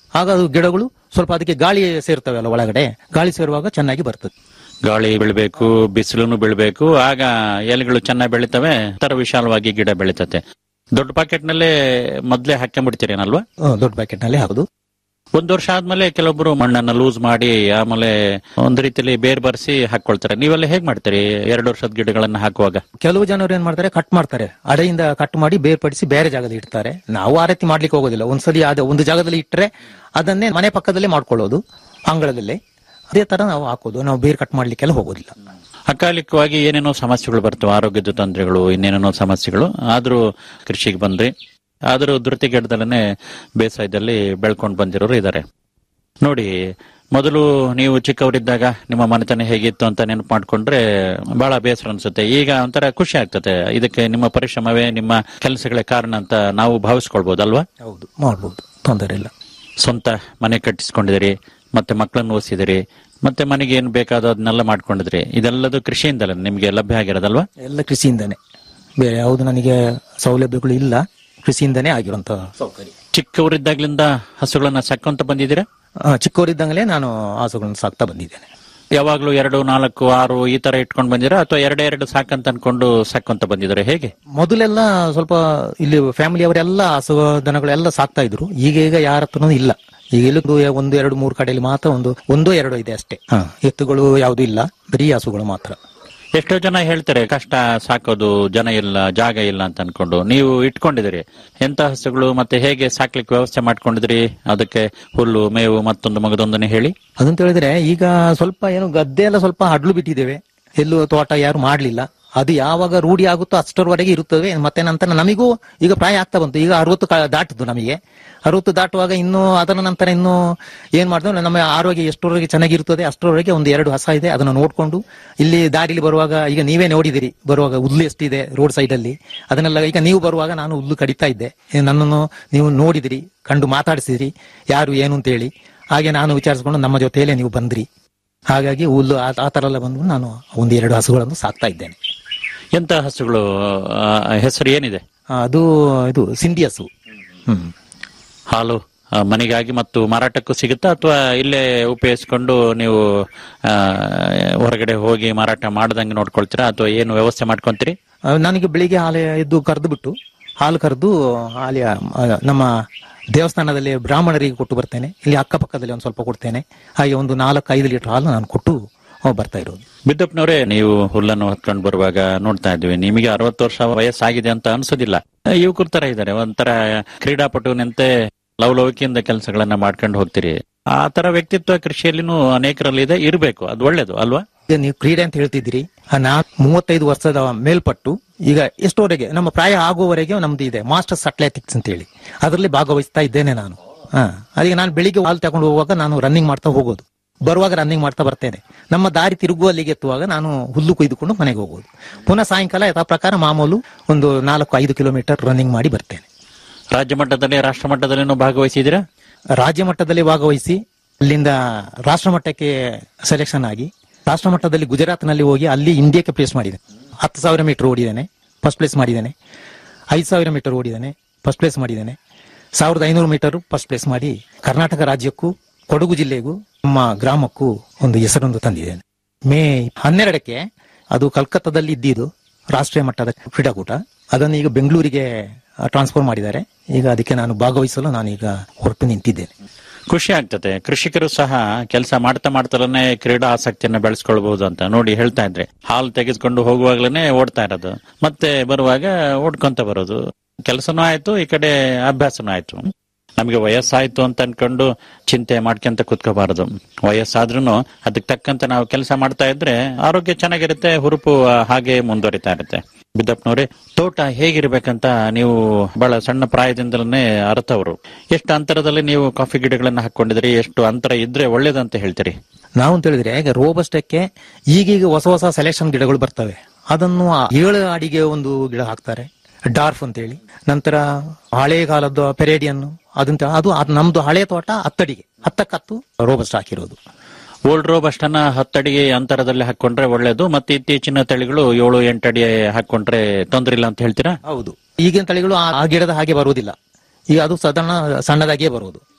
ಆಗ ಅದು ಗಿಡಗಳು ಸ್ವಲ್ಪ ಅದಕ್ಕೆ ಗಾಳಿ ಸೇರ್ತವೆ ಅಲ್ಲ ಒಳಗಡೆ ಗಾಳಿ ಸೇರುವಾಗ ಚೆನ್ನಾಗಿ ಬರ್ತದೆ ಗಾಳಿ ಬೀಳ್ಬೇಕು ಬಿಸಿಲುನು ಬೀಳ್ಬೇಕು ಆಗ ಎಲೆಗಳು ಚೆನ್ನಾಗಿ ಬೆಳಿತವೆ ತರ ವಿಶಾಲವಾಗಿ ಗಿಡ ಬೆಳಿತತೆ ದೊಡ್ಡ ಪಾಕೆಟ್ ನಲ್ಲೇ ಮೊದ್ಲೇ ಹಾಕೊಂಡ್ಬಿಡ್ತೀರೇನಲ್ವಾ ಆ, ದೊಡ್ಡ ಪ್ಯಾಕೆಟ್ ನಲ್ಲಿ ಹಾಕುದು ಒಂದ್ ವರ್ಷ ಆದ್ಮೇಲೆ ಕೆಲವೊಬ್ರು ಮಣ್ಣನ್ನ ಲೂಸ್ ಮಾಡಿ ಆಮೇಲೆ ಒಂದ್ ರೀತಿಯಲ್ಲಿ ಬೇರ್ ಬರ್ಸಿ ಹಾಕೊಳ್ತಾರೆ ನೀವೆಲ್ಲ ಹೇಗ್ ಮಾಡ್ತೀರಿ ಎರಡು ವರ್ಷದ ಗಿಡಗಳನ್ನ ಹಾಕುವಾಗ ಕೆಲವು ಜನರು ಏನ್ ಮಾಡ್ತಾರೆ ಕಟ್ ಮಾಡ್ತಾರೆ ಅಡೆಯಿಂದ ಕಟ್ ಮಾಡಿ ಬೇರ್ಪಡಿಸಿ ಬೇರೆ ಜಾಗದಲ್ಲಿ ಇಡ್ತಾರೆ ನಾವು ಆ ರೀತಿ ಮಾಡ್ಲಿಕ್ಕೆ ಹೋಗೋದಿಲ್ಲ ಒಂದ್ಸಲಿ ಅದ ಒಂದು ಜಾಗದಲ್ಲಿ ಇಟ್ಟರೆ ಅದನ್ನೇ ಮನೆ ಪಕ್ಕದಲ್ಲೇ ಮಾಡ್ಕೊಳ್ಳೋದು ಅಂಗಳದಲ್ಲೇ ಅದೇ ತರ ನಾವು ಹಾಕೋದು ನಾವು ಬೇರೆ ಕಟ್ ಮಾಡ್ಲಿಕ್ಕೆಲ್ಲ ಹೋಗೋದಿಲ್ಲ ಅಕಾಲಿಕವಾಗಿ ಏನೇನೋ ಸಮಸ್ಯೆಗಳು ಬರ್ತವೆ ಆರೋಗ್ಯದ ತೊಂದರೆಗಳು ಇನ್ನೇನೇನೋ ಸಮಸ್ಯೆಗಳು ಆದ್ರೂ ಕೃಷಿಗೆ ಬಂದ್ರಿ ಆದ್ರೂ ಧೃತಿಗೆಡ್ದಲೇ ಬೇಸಾಯದಲ್ಲಿ ಬೆಳ್ಕೊಂಡು ಬಂದಿರೋರು ಇದ್ದಾರೆ ನೋಡಿ ಮೊದಲು ನೀವು ಚಿಕ್ಕವರಿದ್ದಾಗ ನಿಮ್ಮ ಮನೆತನ ಹೇಗಿತ್ತು ಅಂತ ನೆನಪು ಮಾಡ್ಕೊಂಡ್ರೆ ಬಹಳ ಬೇಸರ ಅನ್ಸುತ್ತೆ ಈಗ ಒಂಥರ ಖುಷಿ ಆಗ್ತದೆ ಇದಕ್ಕೆ ನಿಮ್ಮ ಪರಿಶ್ರಮವೇ ನಿಮ್ಮ ಕೆಲಸಗಳೇ ಕಾರಣ ಅಂತ ನಾವು ಭಾವಿಸ್ಕೊಳ್ಬಹುದಲ್ವಾ ಹೌದು ಮಾಡ್ಬೋದು ತೊಂದರೆ ಇಲ್ಲ ಸ್ವಂತ ಮನೆ ಕಟ್ಟಿಸ್ಕೊಂಡಿದಿರಿ ಮತ್ತೆ ಮಕ್ಕಳನ್ನು ಓದಿಸಿದಿರಿ ಮತ್ತೆ ಮನೆಗೆ ಏನ್ ಬೇಕಾದೋ ಅದನ್ನೆಲ್ಲ ಮಾಡ್ಕೊಂಡಿದ್ರಿ ಇದೆಲ್ಲದು ಕೃಷಿಯಿಂದಲೇ ನಿಮ್ಗೆ ಲಭ್ಯ ಆಗಿರೋದಲ್ವಾ ಎಲ್ಲ ಕೃಷಿಯಿಂದನೇ ಬೇರೆ ಯಾವುದು ನನಗೆ ಸೌಲಭ್ಯಗಳು ಇಲ್ಲ ಕೃಷಿಯಿಂದನೇ ಆಗಿರುವಂತ ಸೌಕರ್ಯ ಚಿಕ್ಕವರಿದ್ದಾಗ್ಲಿಂದ ಹಸುಗಳನ್ನ ಸಾಕೊಂತ ಬಂದಿದ್ದೀರಾ ಆ, ಚಿಕ್ಕವರಿದ್ದಂಗಲೇ ನಾನು ಹಸುಗಳನ್ನು ಸಾಕ್ತಾ ಬಂದಿದ್ದೇನೆ ಯಾವಾಗ್ಲೂ ಎರಡು ನಾಲ್ಕು ಆರು ಈ ತರ ಇಟ್ಕೊಂಡು ಬಂದಿರಾ ಅಥವಾ ಎರಡೇ ಎರಡು ಸಾಕಂತ ಅನ್ಕೊಂಡು ಸಾಕೊಂತ ಬಂದಿದ್ದಾರೆ ಹೇಗೆ ಮೊದಲೆಲ್ಲ ಸ್ವಲ್ಪ ಇಲ್ಲಿ ಫ್ಯಾಮಿಲಿ ಅವರೆಲ್ಲ ಹಸು ದನಗಳೆಲ್ಲ ಸಾಕ್ತಾ ಇದ್ರು ಈಗ ಈಗ ಯಾರ ಹತ್ರನೂ ಇಲ್ಲ ಈಗ ಎಲ್ಲೂ ಒಂದು ಎರಡು ಮೂರು ಕಡೆಯಲ್ಲಿ ಮಾತ್ರ ಒಂದು ಒಂದೋ ಎರಡೋ ಇದೆ ಅಷ್ಟೇ ಹ, ಎತ್ತುಗಳು ಯಾವುದು ಇಲ್ಲ ಬರೀ ಹಸುಗಳು ಮಾತ್ರ ಎಷ್ಟೋ ಜನ ಹೇಳ್ತಾರೆ ಕಷ್ಟ ಸಾಕೋದು ಜನ ಇಲ್ಲ ಜಾಗ ಇಲ್ಲ ಅಂತ ಅನ್ಕೊಂಡು ನೀವು ಇಟ್ಕೊಂಡಿದ್ದೀರಿ ಎಂತ ಹಸುಗಳು ಮತ್ತೆ ಹೇಗೆ ಸಾಕ್ಲಿಕ್ಕೆ ವ್ಯವಸ್ಥೆ ಮಾಡ್ಕೊಂಡಿದ್ರಿ ಅದಕ್ಕೆ ಹುಲ್ಲು ಮೇವು ಮತ್ತೊಂದು ಮಗದೊಂದನೇ ಹೇಳಿ ಅದಂತ ಹೇಳಿದ್ರೆ ಈಗ ಸ್ವಲ್ಪ ಏನು ಗದ್ದೆ ಎಲ್ಲ ಸ್ವಲ್ಪ ಹಡ್ಲು ಬಿಟ್ಟಿದ್ದೇವೆ ಎಲ್ಲೂ ತೋಟ ಯಾರು ಮಾಡ್ಲಿಲ್ಲ ಅದು ಯಾವಾಗ ರೂಢಿ ಆಗುತ್ತೋ ಅಷ್ಟರವರೆಗೆ ಇರುತ್ತವೆ ಮತ್ತೆ ನಂತರ ನಮಿಗೂ ಈಗ ಪ್ರಾಯ ಆಗ್ತಾ ಬಂತು ಈಗ ಅರವತ್ತು ಕ- ದಾಟಿದ್ದು ನಮಗೆ ಅರವತ್ತು ದಾಟುವಾಗ ಇನ್ನು ಅದರ ನಂತರ ಇನ್ನು ಏನ್ ಮಾಡಿದ್ರೆ ನಮ್ಮ ಆರೋಗ್ಯ ಎಷ್ಟರವರೆಗೆ ಚೆನ್ನಾಗಿರುತ್ತದೆ ಅಷ್ಟರವರೆಗೆ ಒಂದು ಎರಡು ಹಸ ಇದೆ ಅದನ್ನು ನೋಡ್ಕೊಂಡು ಇಲ್ಲಿ ದಾರಿಲಿ ಬರುವಾಗ ಈಗ ನೀವೇ ನೋಡಿದಿರಿ ಬರುವಾಗ ಹುಲ್ಲು ಎಷ್ಟಿದೆ ರೋಡ್ ಸೈಡ್ ಅಲ್ಲಿ ಅದನ್ನೆಲ್ಲ ಈಗ ನೀವು ಬರುವಾಗ ನಾನು ಹುಲ್ಲು ಕಡಿತಾ ಇದ್ದೆ ಏ, ನನ್ನನ್ನು ನೀವು ನೋಡಿದಿರಿ ಕಂಡು ಮಾತಾಡಿಸಿದಿರಿ ಯಾರು ಏನು ಅಂತ ಹೇಳಿ ಹಾಗೆ ನಾನು ವಿಚಾರಿಸಿಕೊಂಡು ನಮ್ಮ ಜೊತೆಯಲ್ಲೇ ನೀವು ಬಂದ್ರಿ ಹಾಗಾಗಿ ಹುಲ್ಲು ಆ- ಆ ತರ ಎಲ್ಲ ಬಂದು ನಾನು ಒಂದು ಎರಡು ಹಸುಗಳನ್ನು ಸಾಕ್ತಾ ಇದ್ದೇನೆ ಎಂತ ಹಸುಗಳು ಆ, ಹೆಸರು ಏನಿದೆ ಆ, ಅದು ಇದು ಸಿಂಧಿ ಹಸು ಹ್ಮ್ ಹಾಲು ಆ, ಮನೆಗಾಗಿ ಮತ್ತು ಮಾರಾಟಕ್ಕೂ ಸಿಗುತ್ತಾ ಅಥವಾ ಇಲ್ಲೇ ಉಪಯೋಗಿಸ್ಕೊಂಡು ನೀವು ಆ, ಹೊರಗಡೆ ಹೋಗಿ ಮಾರಾಟ ಮಾಡ್ದಂಗೆ ನೋಡ್ಕೊಳ್ತೀರಾ ಅಥವಾ ಏನು ವ್ಯವಸ್ಥೆ ಮಾಡ್ಕೊಂತೀರಿ ಆ, ನನಗೆ ಬೆಳಿಗ್ಗೆ ಹಾಲು ಎದ್ದು ಕರೆದು ಬಿಟ್ಟು ಹಾಲು ಕರೆದು ಅಲ್ಲಿ ಆ, ನಮ್ಮ ದೇವಸ್ಥಾನದಲ್ಲಿ ಬ್ರಾಹ್ಮಣರಿಗೆ ಕೊಟ್ಟು ಬರ್ತೇನೆ ಇಲ್ಲಿ ಅಕ್ಕಪಕ್ಕದಲ್ಲಿ ಒಂದು ಸ್ವಲ್ಪ ಕೊಡ್ತೇನೆ ಹಾಗೆ ಒಂದು ನಾಲ್ಕು ಐದು ಲೀಟರ್ ಹಾಲು ನಾನು ಕೊಟ್ಟು ಆ, ಬರ್ತಾ ಇರೋದು ಬಿದ್ದಪ್ಪನವರೇ ನೀವು ಹುಲ್ಲನ್ನು ಹೊತ್ಕೊಂಡು ಬರುವಾಗ ನೋಡ್ತಾ ಇದ್ವಿ ನಿಮಗೆ ಅರವತ್ತು ವರ್ಷ ವಯಸ್ಸಾಗಿದೆ ಅಂತ ಅನ್ಸೋದಿಲ್ಲ ಯುವಕರ ತರ ಇದ್ದಾರೆ ಒಂಥರ ಕ್ರೀಡಾಪಟುವಿನಂತೆ ಲವಲವಿಕೆಯಿಂದ ಕೆಲಸಗಳನ್ನ ಮಾಡ್ಕೊಂಡು ಹೋಗ್ತೀರಿ ಆ ತರ ವ್ಯಕ್ತಿತ್ವ ಕೃಷಿಯಲ್ಲಿನೂ ಅನೇಕರಲ್ಲಿದೆ ಇರಬೇಕು ಅದು ಒಳ್ಳೇದು ಅಲ್ವಾ ಈಗ ನೀವು ಕ್ರೀಡೆ ಅಂತ ಹೇಳ್ತಿದ್ದೀರಿ ಆ, ನಾ ಮೂವತ್ತೈದು ವರ್ಷದ ಮೇಲ್ಪಟ್ಟು ಈಗ ಎಷ್ಟೋವರೆಗೆ ನಮ್ಮ ಪ್ರಾಯ ಆಗುವವರೆಗೆ ನಮ್ದು ಇದೆ ಮಾಸ್ಟರ್ಸ್ ಅಥ್ಲೆಟಿಕ್ಸ್ ಅಂತ ಹೇಳಿ ಅದರಲ್ಲಿ ಭಾಗವಹಿಸ್ತಾ ಇದ್ದೇನೆ ನಾನು ಹಾ ಅದಕ್ಕೆ ನಾನು ಬೆಳಿಗ್ಗೆ ಹಾಲು ತಗೊಂಡು ಹೋಗುವಾಗ ನಾನು ರನ್ನಿಂಗ್ ಮಾಡ್ತಾ ಹೋಗೋದು ಬರುವಾಗ ರನ್ನಿಂಗ್ ಮಾಡ್ತಾ ಬರ್ತೇನೆ ನಮ್ಮ ದಾರಿ ತಿರುಗುವಲ್ಲಿಗೆ ಎತ್ತುವಾಗ ನಾನು ಹುಲ್ಲು ಕೊಯ್ದುಕೊಂಡು ಮನೆಗೆ ಹೋಗೋದು ಪುನಃ ಸಾಯಂಕಾಲ ಯಥಾ ಪ್ರಕಾರ ಮಾಮೂಲು ಒಂದು ನಾಲ್ಕು ಐದು ಕಿಲೋಮೀಟರ್ ರನ್ನಿಂಗ್ ಮಾಡಿ ಬರ್ತೇನೆ ರಾಜ್ಯ ಮಟ್ಟದಲ್ಲಿ ರಾಷ್ಟ್ರ ಮಟ್ಟದಲ್ಲಿನೂ ಭಾಗವಹಿಸಿದ್ದೀರಾ ರಾಜ್ಯ ಮಟ್ಟದಲ್ಲಿ ಭಾಗವಹಿಸಿ ಅಲ್ಲಿಂದ ರಾಷ್ಟ್ರ ಮಟ್ಟಕ್ಕೆ ಸೆಲೆಕ್ಷನ್ ಆಗಿ ರಾಷ್ಟ್ರ ಮಟ್ಟದಲ್ಲಿ ಗುಜರಾತ್ನಲ್ಲಿ ಹೋಗಿ ಅಲ್ಲಿ ಇಂಡಿಯಾಕ್ಕೆ ಪ್ಲೇಸ್ ಮಾಡಿದೆ ಹತ್ತು ಸಾವಿರ ಮೀಟರ್ ಓಡಿದ್ದೇನೆ ಫಸ್ಟ್ ಪ್ಲೇಸ್ ಮಾಡಿದ್ದೇನೆ ಐದು ಸಾವಿರ ಮೀಟರ್ ಓಡಿದ್ದೇನೆ ಫಸ್ಟ್ ಪ್ಲೇಸ್ ಮಾಡಿದ್ದೇನೆ ಸಾವಿರದ ಐನೂರು ಮೀಟರ್ ಫಸ್ಟ್ ಪ್ಲೇಸ್ ಮಾಡಿ ಕರ್ನಾಟಕ ರಾಜ್ಯಕ್ಕೂ ಕೊಡಗು ಜಿಲ್ಲೆಗೂ ನಮ್ಮ ಗ್ರಾಮಕ್ಕೂ ಒಂದು ಹೆಸರೊಂದು ತಂದಿದ್ದೇನೆ ಮೇ ಹನ್ನೆರಡಕ್ಕೆ ಅದು ಕಲ್ಕತ್ತಾದಲ್ಲಿ ಇದ್ದಿದ್ದು ರಾಷ್ಟ್ರೀಯ ಮಟ್ಟದ ಕ್ರೀಡಾಕೂಟ ಅದನ್ನು ಈಗ ಬೆಂಗಳೂರಿಗೆ ಟ್ರಾನ್ಸ್ಫರ್ ಮಾಡಿದ್ದಾರೆ ಈಗ ಅದಕ್ಕೆ ನಾನು ಭಾಗವಹಿಸಲು ನಾನೀಗ ಹೊರಟು ನಿಂತಿದ್ದೇನೆ ಖುಷಿ ಆಗ್ತದೆ ಕೃಷಿಕರು ಸಹ ಕೆಲಸ ಮಾಡ್ತಾ ಮಾಡ್ತಲೇ ಕ್ರೀಡಾ ಆಸಕ್ತಿಯನ್ನ ಬೆಳೆಸ್ಕೊಳ್ಬಹುದು ಅಂತ ನೋಡಿ ಹೇಳ್ತಾ ಇದ್ರೆ ಹಾಲು ತೆಗೆದುಕೊಂಡು ಹೋಗುವಾಗ್ಲೇನೆ ಓಡ್ತಾ ಇರೋದು ಮತ್ತೆ ಬರುವಾಗ ಓಡ್ಕೊಂತ ಬರೋದು ಕೆಲಸನೂ ಆಯ್ತು ಈ ಕಡೆ ಅಭ್ಯಾಸನೂ ಆಯ್ತು ನಮಗೆ ವಯಸ್ಸಾಯ್ತು ಅಂತ ಅನ್ಕೊಂಡು ಚಿಂತೆ ಮಾಡ್ಕೊಂತ ಕುತ್ಕೋಬಾರದು ವಯಸ್ಸಾದ್ರೂ ಅದಕ್ಕೆ ತಕ್ಕಂತೆ ನಾವು ಕೆಲಸ ಮಾಡ್ತಾ ಇದ್ರೆ ಆರೋಗ್ಯ ಚೆನ್ನಾಗಿರುತ್ತೆ ಹುರುಪು ಆ, ಹಾಗೆ ಮುಂದುವರಿತಾ ಇರುತ್ತೆ ಬಿದ್ದಪ್ಪನವ್ರೆ ತೋಟ ಹೇಗಿರ್ಬೇಕಂತ ನೀವು ಬಹಳ ಸಣ್ಣ ಪ್ರಾಯದಿಂದಲೇ ಅರ್ಥವರು ಎಷ್ಟು ಅಂತರದಲ್ಲಿ ನೀವು ಕಾಫಿ ಗಿಡಗಳನ್ನ ಹಾಕೊಂಡಿದ್ರಿ ಎಷ್ಟು ಅಂತರ ಇದ್ರೆ ಒಳ್ಳೇದಂತ ಹೇಳ್ತೀರಿ ನಾವು ಅಂತ ಹೇಳಿದ್ರೆ ಈಗ ರೋಬಸ್ಟಕ್ಕೆ ಈಗೀಗ ಹೊಸ ಹೊಸ ಸೆಲೆಕ್ಷನ್ ಗಿಡಗಳು ಬರ್ತವೆ ಅದನ್ನು ಆ ಏಳು ಅಡಿಗೆ ಒಂದು ಗಿಡ ಹಾಕ್ತಾರೆ ಡಾರ್ಫ್ ಅಂತ ಹೇಳಿ ನಂತರ ಹಳೆ ಕಾಲದ್ದು ಪೆರೇಡಿಯನ್ ಅದಂತ ಅದು ಅದ್ ನಮ್ದು ಹಳೆ ತೋಟ ಹತ್ತಡಿಗೆ ಹತ್ತಕ್ಕತ್ತು ರೋಬಸ್ಟ್ ಹಾಕಿರೋದು ಓಲ್ಡ್ ರೋಬ್ ಅಷ್ಟನ್ನ ಹತ್ತಡಿಗೆ ಅಂತರದಲ್ಲಿ ಹಾಕೊಂಡ್ರೆ ಒಳ್ಳೇದು ಮತ್ತೆ ಇತ್ತೀಚಿನ ತಳಿಗಳು ಏಳು ಎಂಟು ಅಡಿ ಹಾಕೊಂಡ್ರೆ ತೊಂದ್ರೆ ಇಲ್ಲ ಅಂತ ಹೇಳ್ತೀರಾ ಹೌದು ಈಗಿನ ತಳಿಗಳು ಆ- ಆ ಗಿಡದ ಹಾಗೆ ಬರುವುದಿಲ್ಲ ಈಗ ಅದು ಸಾಧಾರಣ ಸಣ್ಣದಾಗಿಯೇ ಬರುವುದು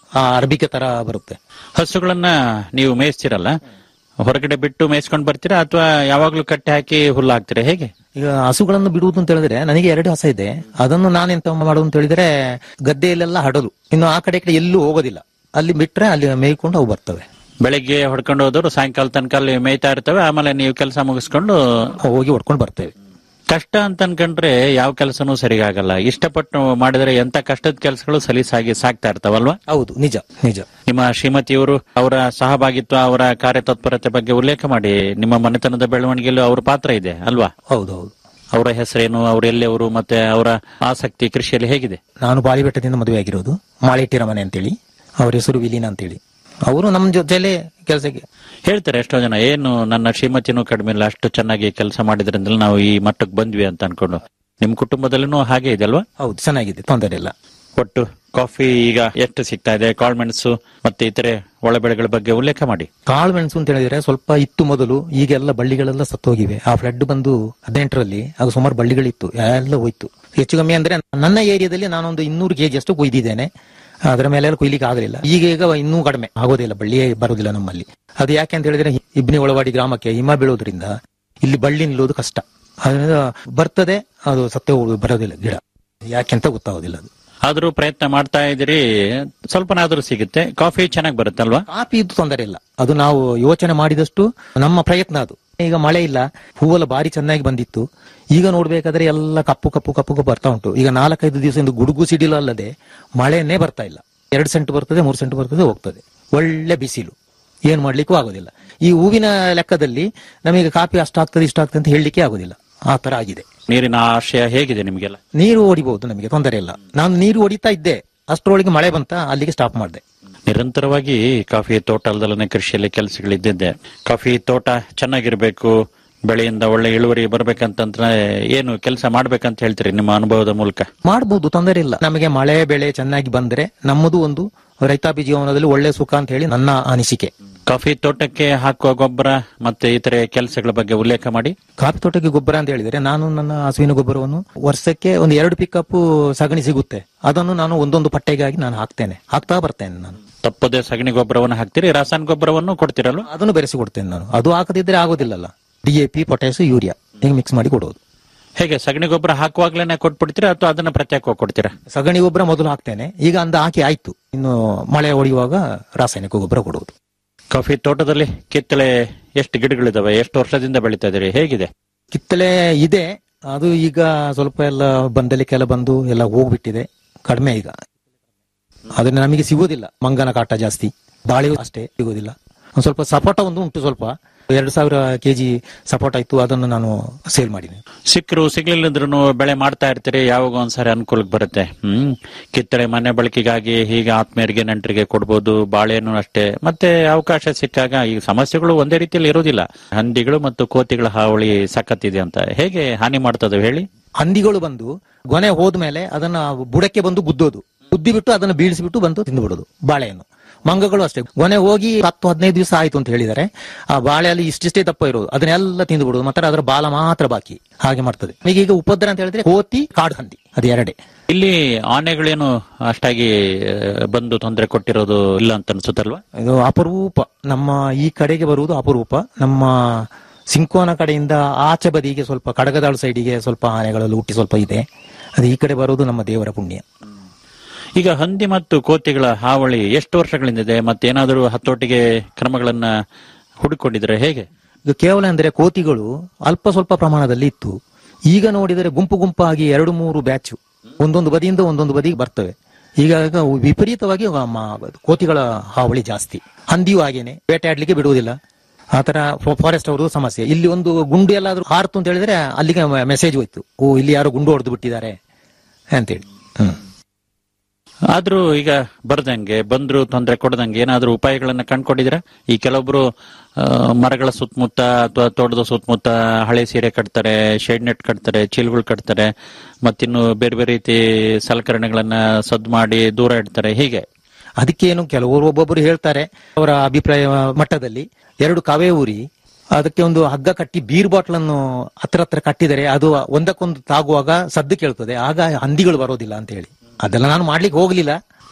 ಆ ಅರಬಿಕೆ ತರ ಬರುತ್ತೆ ಹಸುಗಳನ್ನ ನೀವು ಮೇಯಿಸ್ತಿರಲ್ಲ ಹೊರಗಡೆ ಬಿಟ್ಟು ಮೇಯಿಸ್ಕೊಂಡು ಬರ್ತೀರಾ ಅಥವಾ ಯಾವಾಗ್ಲೂ ಕಟ್ಟೆ ಹಾಕಿ ಹುಲ್ಲು ಹಾಕ್ತೀರಾ ಹೇಗೆ ಈಗ ಹಸುಗಳನ್ನು ಬಿಡುವುದು ಅಂತ ಹೇಳಿದ್ರೆ ನನಗೆ ಎರಡು ಹಸ ಇದೆ ಅದನ್ನು ನಾನೆಂತ ಮಾಡೋದು ಅಂತ ಹೇಳಿದ್ರೆ ಗದ್ದೆಯಲ್ಲೆಲ್ಲ ಹಡಲು ಇನ್ನು ಆ ಕಡೆ ಈ ಕಡೆ ಎಲ್ಲೂ ಹೋಗೋದಿಲ್ಲ ಅಲ್ಲಿ ಬಿಟ್ರೆ ಅಲ್ಲಿ ಮೇಯ್ಕೊಂಡು ಅವು ಬರ್ತವೆ ಬೆಳಿಗ್ಗೆ ಹೊಡ್ಕೊಂಡು ಹೋದವರು ಸಾಯಂಕಾಲ ತನಕ ಅಲ್ಲಿ ಮೇಯ್ತಾ ಇರ್ತವೆ ಆಮೇಲೆ ನೀವು ಕೆಲಸ ಮುಗಿಸ್ಕೊಂಡು ಹೋಗಿ ಹೊಡ್ಕೊಂಡು ಬರ್ತೇವೆ ಕಷ್ಟ ಅಂತ ಅನ್ಕೊಂಡ್ರೆ ಯಾವ ಕೆಲಸನೂ ಸರಿಯಾಗಲ್ಲ ಇಷ್ಟಪಟ್ಟು ಮಾಡಿದ್ರೆ ಎಂತ ಕಷ್ಟದ ಕೆಲಸಗಳು ಸಲೀಸಾಗಿ ಸಾಕ್ತಾ ಇರ್ತಾವಲ್ವಾ ಹೌದು ನಿಜ ನಿಜ ನಿಮ್ಮ ಶ್ರೀಮತಿಯವರು ಅವರ ಸಹಭಾಗಿತ್ವ ಅವರ ಕಾರ್ಯತತ್ಪರತೆ ಬಗ್ಗೆ ಉಲ್ಲೇಖ ಮಾಡಿ ನಿಮ್ಮ ಮನೆತನದ ಬೆಳವಣಿಗೆಯಲ್ಲೂ ಅವ್ರ ಪಾತ್ರ ಇದೆ ಅಲ್ವಾ ಹೌದು ಹೌದು ಅವರ ಹೆಸರೇನು ಅವ್ರ ಎಲ್ಲಿಯವರು ಮತ್ತೆ ಅವರ ಆಸಕ್ತಿ ಕೃಷಿಯಲ್ಲಿ ಹೇಗಿದೆ ನಾನು ಬಾಲಿಬೆಟ್ಟದಿಂದ ಮದುವೆ ಆಗಿರೋದು ಮಾಳಿಟ್ಟಿರ ಮನೆ ಅಂತೇಳಿ ಅವ್ರ ಹೆಸರು ವಿಲೀನ ಅಂತೇಳಿ ಅವರು ನಮ್ಮ ಜೊತೆಲೆ ಕೆಲಸಕ್ಕೆ ಹೇಳ್ತಾರೆ ಎಷ್ಟೋ ಜನ ಏನು ನನ್ನ ಶ್ರೀಮತಿನೂ ಕಡಿಮೆ ಇಲ್ಲ ಅಷ್ಟು ಚೆನ್ನಾಗಿ ಕೆಲಸ ಮಾಡಿದ್ರಿಂದ ನಾವು ಈ ಮಟ್ಟಕ್ಕೆ ಬಂದ್ವಿ ಅಂತ ಅನ್ಕೊಂಡು ನಿಮ್ ಕುಟುಂಬದಲ್ಲೂ ಹಾಗೆ ಇದೆ ಅಲ್ವಾ ಹೌದು ಚೆನ್ನಾಗಿದೆ ತೊಂದರೆ ಇಲ್ಲ ಒಟ್ಟು ಕಾಫಿ ಈಗ ಎಷ್ಟು ಸಿಗ್ತಾ ಇದೆ ಕಾಳ್ಮೆಣಸು ಮತ್ತೆ ಇತರೆ ಒಳಬೆಳೆಗಳ ಬಗ್ಗೆ ಉಲ್ಲೇಖ ಮಾಡಿ ಕಾಳು ಮೆಣಸು ಅಂತ ಹೇಳಿದ್ರೆ ಸ್ವಲ್ಪ ಇತ್ತು ಮೊದಲು ಈಗೆಲ್ಲ ಬಳ್ಳಿಗಳೆಲ್ಲ ಸತ್ತೋಗಿವೆ ಆ ಫ್ಲಡ್ ಬಂದು ಹದಿನೆಂಟರಲ್ಲಿ ಆಗ ಸುಮಾರು ಬಳ್ಳಿಗಳಿತ್ತು ಎಲ್ಲ ಹೋಯ್ತು ಹೆಚ್ಚು ಕಮ್ಮಿ ಅಂದ್ರೆ ನನ್ನ ಏರಿಯಾದಲ್ಲಿ ನಾನೊಂದು ಇನ್ನೂರು ಕೆಜಿ ಅಷ್ಟು ಕೊಯ್ದಿದ್ದೇನೆ ಅದರ ಮೇಲೆ ಕೊಯ್ಲಿಕ್ಕೆ ಆಗಲಿಲ್ಲ ಈಗ ಈಗ ಇನ್ನೂ ಕಡಿಮೆ ಆಗೋದಿಲ್ಲ ಬಳ್ಳಿಯೇ ಬರೋದಿಲ್ಲ ನಮ್ಮಲ್ಲಿ ಅದು ಯಾಕೆ ಅಂತ ಹೇಳಿದ್ರೆ ಇಬ್ನಿ ಒಳವಾಡಿ ಗ್ರಾಮಕ್ಕೆ ಹಿಮ ಬೀಳೋದ್ರಿಂದ ಇಲ್ಲಿ ಬಳ್ಳಿ ನಿಲ್ಲೋದು ಕಷ್ಟ ಅದರಿಂದ ಬರ್ತದೆ ಅದು ಸತ್ತೇ ಹೋಗೋದು ಬರೋದಿಲ್ಲ ಗಿಡ ಯಾಕೆಂತ ಗೊತ್ತಾಗೋದಿಲ್ಲ ಅದು ಆದ್ರೂ ಪ್ರಯತ್ನ ಮಾಡ್ತಾ ಇದ್ದೀರಿ ಸ್ವಲ್ಪನಾದ್ರೂ ಸಿಗುತ್ತೆ ಕಾಫಿ ಚೆನ್ನಾಗಿ ಬರುತ್ತಲ್ವಾ ಕಾಫಿ ಇದ್ದು ತೊಂದರೆ ಇಲ್ಲ ಅದು ನಾವು ಯೋಚನೆ ಮಾಡಿದಷ್ಟು ನಮ್ಮ ಪ್ರಯತ್ನ ಅದು ಈಗ ಮಳೆ ಇಲ್ಲ ಹೂವೆಲ್ಲ ಬಾರಿ ಚೆನ್ನಾಗಿ ಬಂದಿತ್ತು ಈಗ ನೋಡ್ಬೇಕಾದ್ರೆ ಎಲ್ಲ ಕಪ್ಪು ಕಪ್ಪು ಕಪ್ಪು ಕಪ್ಪು ಬರ್ತಾ ಉಂಟು ಈಗ ನಾಲ್ಕೈದು ದಿವಸದಿಂದ ಗುಡುಗು ಸಿಡಿಲು ಅಲ್ಲದೆ ಮಳೆನೇ ಬರ್ತಾ ಇಲ್ಲ ಎರಡು ಸೆಂಟ್ ಬರ್ತದೆ ಮೂರು ಸೆಂಟ್ ಬರ್ತದೆ ಹೋಗ್ತದೆ ಒಳ್ಳೆ ಬಿಸಿಲು ಏನ್ ಮಾಡ್ಲಿಕ್ಕೂ ಆಗೋದಿಲ್ಲ ಈ ಹೂವಿನ ಲೆಕ್ಕದಲ್ಲಿ ನಮಗೆ ಕಾಫಿ ಅಷ್ಟು ಆಗ್ತದೆ ಇಷ್ಟ ಆಗ್ತದೆ ಅಂತ ಹೇಳಲಿಕ್ಕೆ ಆಗೋದಿಲ್ಲ ಆ ತರ ಆಗಿದೆ ನೀರಿನ ಆಶಯ ಹೇಗಿದೆ ನಿಮಗೆಲ್ಲ ನೀರು ಹೊಡಿಬಹುದು ನಮಗೆ ತೊಂದರೆ ಇಲ್ಲ ನಾನು ನೀರು ಹೊಡಿತಾ ಇದ್ದೆ ಅಷ್ಟರೊಳಗೆ ಮಳೆ ಬಂತ ಅಲ್ಲಿಗೆ ಸ್ಟಾಪ್ ಮಾಡಿದೆ ನಿರಂತರವಾಗಿ ಕಾಫಿ ತೋಟ ಅಲ್ದಲನೆ ಕೃಷಿಯಲ್ಲಿ ಕೆಲಸಗಳಿದ್ದಿದ್ದೆ ಕಾಫಿ ತೋಟ ಚೆನ್ನಾಗಿರ್ಬೇಕು ಬೆಳೆಯಿಂದ ಒಳ್ಳೆ ಇಳುವರಿ ಬರ್ಬೇಕಂತಂದ್ರೆ ಏನು ಕೆಲಸ ಮಾಡ್ಬೇಕಂತ ಹೇಳ್ತೀರಿ ನಿಮ್ಮ ಅನುಭವದ ಮೂಲಕ ಮಾಡಬಹುದು ತೊಂದರೆ ಇಲ್ಲ ನಮಗೆ ಮಳೆ ಬೆಳೆ ಚೆನ್ನಾಗಿ ಬಂದ್ರೆ ನಮ್ಮದು ಒಂದು ರೈತಾಪಿ ಜೀವನದಲ್ಲಿ ಒಳ್ಳೆ ಸುಖ ಅಂತ ಹೇಳಿ ನನ್ನ ಅನಿಸಿಕೆ ಕಾಫಿ ತೋಟಕ್ಕೆ ಹಾಕುವ ಗೊಬ್ಬರ ಮತ್ತೆ ಇತರೆ ಕೆಲಸಗಳ ಬಗ್ಗೆ ಉಲ್ಲೇಖ ಮಾಡಿ ಕಾಫಿ ತೋಟಕ್ಕೆ ಗೊಬ್ಬರ ಅಂತ ಹೇಳಿದ್ರೆ ನಾನು ನನ್ನ ಹಸುವಿನ ಗೊಬ್ಬರವನ್ನು ವರ್ಷಕ್ಕೆ ಒಂದು ಎರಡು ಪಿಕಪ್ ಸಗಣಿ ಸಿಗುತ್ತೆ ಅದನ್ನು ನಾನು ಒಂದೊಂದು ಪಟ್ಟೆಗಾಗಿ ನಾನು ಹಾಕ್ತೇನೆ ಹಾಕ್ತಾ ಬರ್ತೇನೆ ನಾನು ತಪ್ಪದೆ ಸಗಣಿ ಗೊಬ್ಬರವನ್ನು ಹಾಕ್ತೀರಿ ರಾಸಾಯನಿಕ ಗೊಬ್ಬರವನ್ನು ಕೊಡ್ತೀರಲ್ವ ಅದನ್ನು ಬೆರೆಸಿ ಕೊಡ್ತೇನೆ ನಾನು ಅದು ಹಾಕದಿದ್ರೆ ಆಗೋದಿಲ್ಲಲ್ಲ D A P potash urea ಹಿಂಗೆ ಮಿಕ್ಸ್ ಮಾಡಿ ಕೊಡೋದು ಹೇಗೆ ಸಗಣಿ ಗೊಬ್ಬರ ಹಾಕುವಾಗ್ಲೇನೆ ಕೊಟ್ಬಿಡ್ತೀರಾ ಅಥವಾ ಅದನ್ನ ಪ್ರತ್ಯೇಕವಾಗಿ ಕೊಡ್ತೀರಾ ಸಗಣಿ ಗೊಬ್ಬರ ಮೊದಲು ಹಾಕ್ತೇನೆ ಈಗ ಅಂದ ಹಾಕಿ ಆಯ್ತು ಇನ್ನು ಮಳೆ ಹೊಡೆಯುವಾಗ ರಾಸಾಯನಿಕ ಗೊಬ್ಬರ ಕೊಡುವುದು ಕಾಫಿ ತೋಟದಲ್ಲಿ ಕಿತ್ತಳೆ ಎಷ್ಟು ಗಿಡಗಳಿದಾವೆ ಎಷ್ಟು ವರ್ಷದಿಂದ ಬೆಳೀತಾ ಇದೀರಿ ಹೇಗಿದೆ ಕಿತ್ತಳೆ ಇದೆ ಅದು ಈಗ ಸ್ವಲ್ಪ ಎಲ್ಲ ಬಂದಲಿಕ್ಕೆಲ್ಲ ಬಂದು ಎಲ್ಲ ಹೋಗ್ಬಿಟ್ಟಿದೆ ಕಡಿಮೆ ಈಗ ಅದನ್ನ ನಮಗೆ ಸಿಗೋದಿಲ್ಲ ಮಂಗನ ಕಾಟ ಜಾಸ್ತಿ ಬಾಳೆಯೂ ಅಷ್ಟೇ ಸಿಗೋದಿಲ್ಲ ಒಂದ್ ಸ್ವಲ್ಪ ಸಪೋಟ ಒಂದು ಉಂಟು ಸ್ವಲ್ಪ ಎರಡು ಸಾವಿರ ಕೆಜಿ ಸಪೋಟ ಇತ್ತು ಅದನ್ನು ನಾನು ಸೇಲ್ ಮಾಡಿದೆ ಸಿಕ್ಕರು ಸಿಗ್ಲಿಲ್ಲಂದ್ರೂ ಬೆಳೆ ಮಾಡ್ತಾ ಇರ್ತೀರಿ ಯಾವಾಗ ಒಂದ್ಸಾರಿ ಅನುಕೂಲಕ್ಕೆ ಬರುತ್ತೆ ಹ್ಮ್ ಕಿತ್ತಳೆ ಮನೆ ಬಳಕೆಗಾಗಿ ಹೀಗೆ ಆತ್ಮೀಯರಿಗೆ ನೆಂಟರಿಗೆ ಕೊಡ್ಬೋದು ಬಾಳೆನು ಅಷ್ಟೇ ಮತ್ತೆ ಅವಕಾಶ ಸಿಕ್ಕಾಗ ಈ ಸಮಸ್ಯೆಗಳು ಒಂದೇ ರೀತಿಯಲ್ಲಿ ಇರೋದಿಲ್ಲ ಹಂದಿಗಳು ಮತ್ತು ಕೋತಿಗಳ ಹಾವಳಿ ಸಖತ್ತಿದೆ ಅಂತ ಹೇಗೆ ಹಾನಿ ಮಾಡ್ತದೆ ಹೇಳಿ ಹಂದಿಗಳು ಬಂದು ಗೊನೆ ಹೋದ್ಮೇಲೆ ಅದನ್ನ ಬುಡಕ್ಕೆ ಬಂದು ಗುದ್ದೋದು ಗುದ್ದಿ ಬಿಟ್ಟು ಅದನ್ನು ಬೀಳಿಸಿಬಿಟ್ಟು ಬಂದು ತಿಂದುಬಿಡೋದು ಬಾಳೆಯನ್ನು ಮಂಗಗಳು ಅಷ್ಟೇ ಗೊನೆ ಹೋಗಿ ಹತ್ತು ಹದಿನೈದು ದಿವಸ ಆಯ್ತು ಅಂತ ಹೇಳಿದರೆ ಆ ಬಾಳೆಯಲ್ಲಿ ಇಷ್ಟಿಷ್ಟೇ ದಪ್ಪ ಇರೋದು ಅದನ್ನೆಲ್ಲ ತಿಂದು ಬಿಡೋದು ಮತ್ತೆ ಅದರ ಬಾಲ ಮಾತ್ರ ಬಾಕಿ ಹಾಗೆ ಮಾಡ್ತದೆ ಈಗ ಈಗ ಉಪದ್ರ ಅಂತ ಹೇಳಿದ್ರೆ ಕೋತಿ ಕಾಡು ಹಂದಿ ಅದು ಎರಡೇ ಇಲ್ಲಿ ಆನೆಗಳೇನು ಅಷ್ಟಾಗಿ ಆ, ಬಂದು ತೊಂದರೆ ಕೊಟ್ಟಿರೋದು ಇಲ್ಲ ಅಂತ ಅನ್ಸುತ್ತಲ್ವಾ ಇದು ಅಪರೂಪ ನಮ್ಮ ಈ ಕಡೆಗೆ ಬರುವುದು ಅಪರೂಪ ನಮ್ಮ ಸಿಂಕೋನ ಕಡೆಯಿಂದ ಆಚೆ ಬದಿಗೆ ಸ್ವಲ್ಪ ಕಡಗದಾಳು ಸೈಡಿಗೆ ಸ್ವಲ್ಪ ಆನೆಗಳಲ್ಲಿ ಹುಟ್ಟಿ ಸ್ವಲ್ಪ ಇದೆ ಅದು ಈ ಕಡೆ ಬರುವುದು ನಮ್ಮ ದೇವರ ಪುಣ್ಯ ಈಗ ಹಂದಿ ಮತ್ತು ಕೋತಿಗಳ ಹಾವಳಿ ಎಷ್ಟು ವರ್ಷಗಳಿಂದ ಇದೆ ಮತ್ತೇನಾದರೂ ಹತೋಟಿಗೆ ಕ್ರಮಗಳನ್ನ ಹುಡುಕೊಂಡಿದ್ರೆ ಹೇಗೆ ಇದು ಕೇವಲ ಅಂದ್ರೆ ಕೋತಿಗಳು ಅಲ್ಪ ಸ್ವಲ್ಪ ಪ್ರಮಾಣದಲ್ಲಿ ಇತ್ತು ಈಗ ನೋಡಿದರೆ ಗುಂಪು ಗುಂಪಾಗಿ ಎರಡು ಮೂರು ಬ್ಯಾಚ್ ಒಂದೊಂದು ಬದಿಯಿಂದ ಒಂದೊಂದು ಬದಿಗೆ ಬರ್ತವೆ ಈಗ ವಿಪರೀತವಾಗಿ ಮ- ಕೋತಿಗಳ ಹಾವಳಿ ಜಾಸ್ತಿ ಹಂದಿಯೂ ಹಾಗೇನೆ ಬೇಟೆಯಾಡ್ಲಿಕ್ಕೆ ಬಿಡುವುದಿಲ್ಲ ಆತರ ಫಾರೆಸ್ಟ್ ಅವರು ಸಮಸ್ಯೆ ಇಲ್ಲಿ ಒಂದು ಗುಂಡು ಎಲ್ಲಾದ್ರೂ ಹಾರ್ತು ಅಂತ ಹೇಳಿದ್ರೆ ಅಲ್ಲಿಗೆ ಮೆಸೇಜ್ ಹೋಯ್ತು ಓ ಇಲ್ಲಿ ಯಾರೋ ಗುಂಡು ಹೊಡೆದು ಬಿಟ್ಟಿದ್ದಾರೆ ಅಂತೇಳಿ ಹ್ಮ್ ಆದ್ರೂ ಈಗ ಬರ್ದಂಗೆ ಬಂದ್ರು ತೊಂದರೆ ಕೊಡದಂಗೆ ಏನಾದ್ರೂ ಉಪಾಯಗಳನ್ನ ಕಂಡ್ಕೊಂಡಿದ್ರ ಈ ಕೆಲವೊಬ್ರು ಆ, ಮರಗಳ ಸುತ್ತಮುತ್ತ ಅಥವಾ ತೋಟದ ಸುತ್ತಮುತ್ತ ಹಳೆ ಸೀರೆ ಕಟ್ತಾರೆ ಶೇಡ್ ನೆಟ್ ಕಟ್ತಾರೆ ಚೀಲಗಳು ಕಟ್ತಾರೆ ಮತ್ತಿನ್ನು ಬೇರೆ ಬೇರೆ ರೀತಿ ಸಲಕರಣೆಗಳನ್ನ ಸದ್ ಮಾಡಿ ದೂರ ಇಡ್ತಾರೆ ಹೀಗೆ ಅದಕ್ಕೇನು ಕೆಲವರು ಒಬ್ಬೊಬ್ಬರು ಹೇಳ್ತಾರೆ ಅವರ ಅಭಿಪ್ರಾಯ ಮಟ್ಟದಲ್ಲಿ ಎರಡು ಕವೆ ಊರಿ ಅದಕ್ಕೆ ಒಂದು ಹಗ್ಗ ಕಟ್ಟಿ ಬೀರ್ ಬಾಟ್ಲ್ ಅನ್ನು ಹತ್ರ ಹತ್ರ ಕಟ್ಟಿದರೆ ಅದು ಒಂದಕ್ಕೊಂದು ತಾಗುವಾಗ ಸದ್ದು ಕೇಳ್ತದೆ ಆಗ ಹಂದಿಗಳು ಬರೋದಿಲ್ಲ ಅಂತ ಹೇಳಿ ಅದೆಲ್ಲ ನಾನು ಮಾಡ್ಲಿಕ್ಕೆ ಹೋಗ್ಲಿಲ್ಲ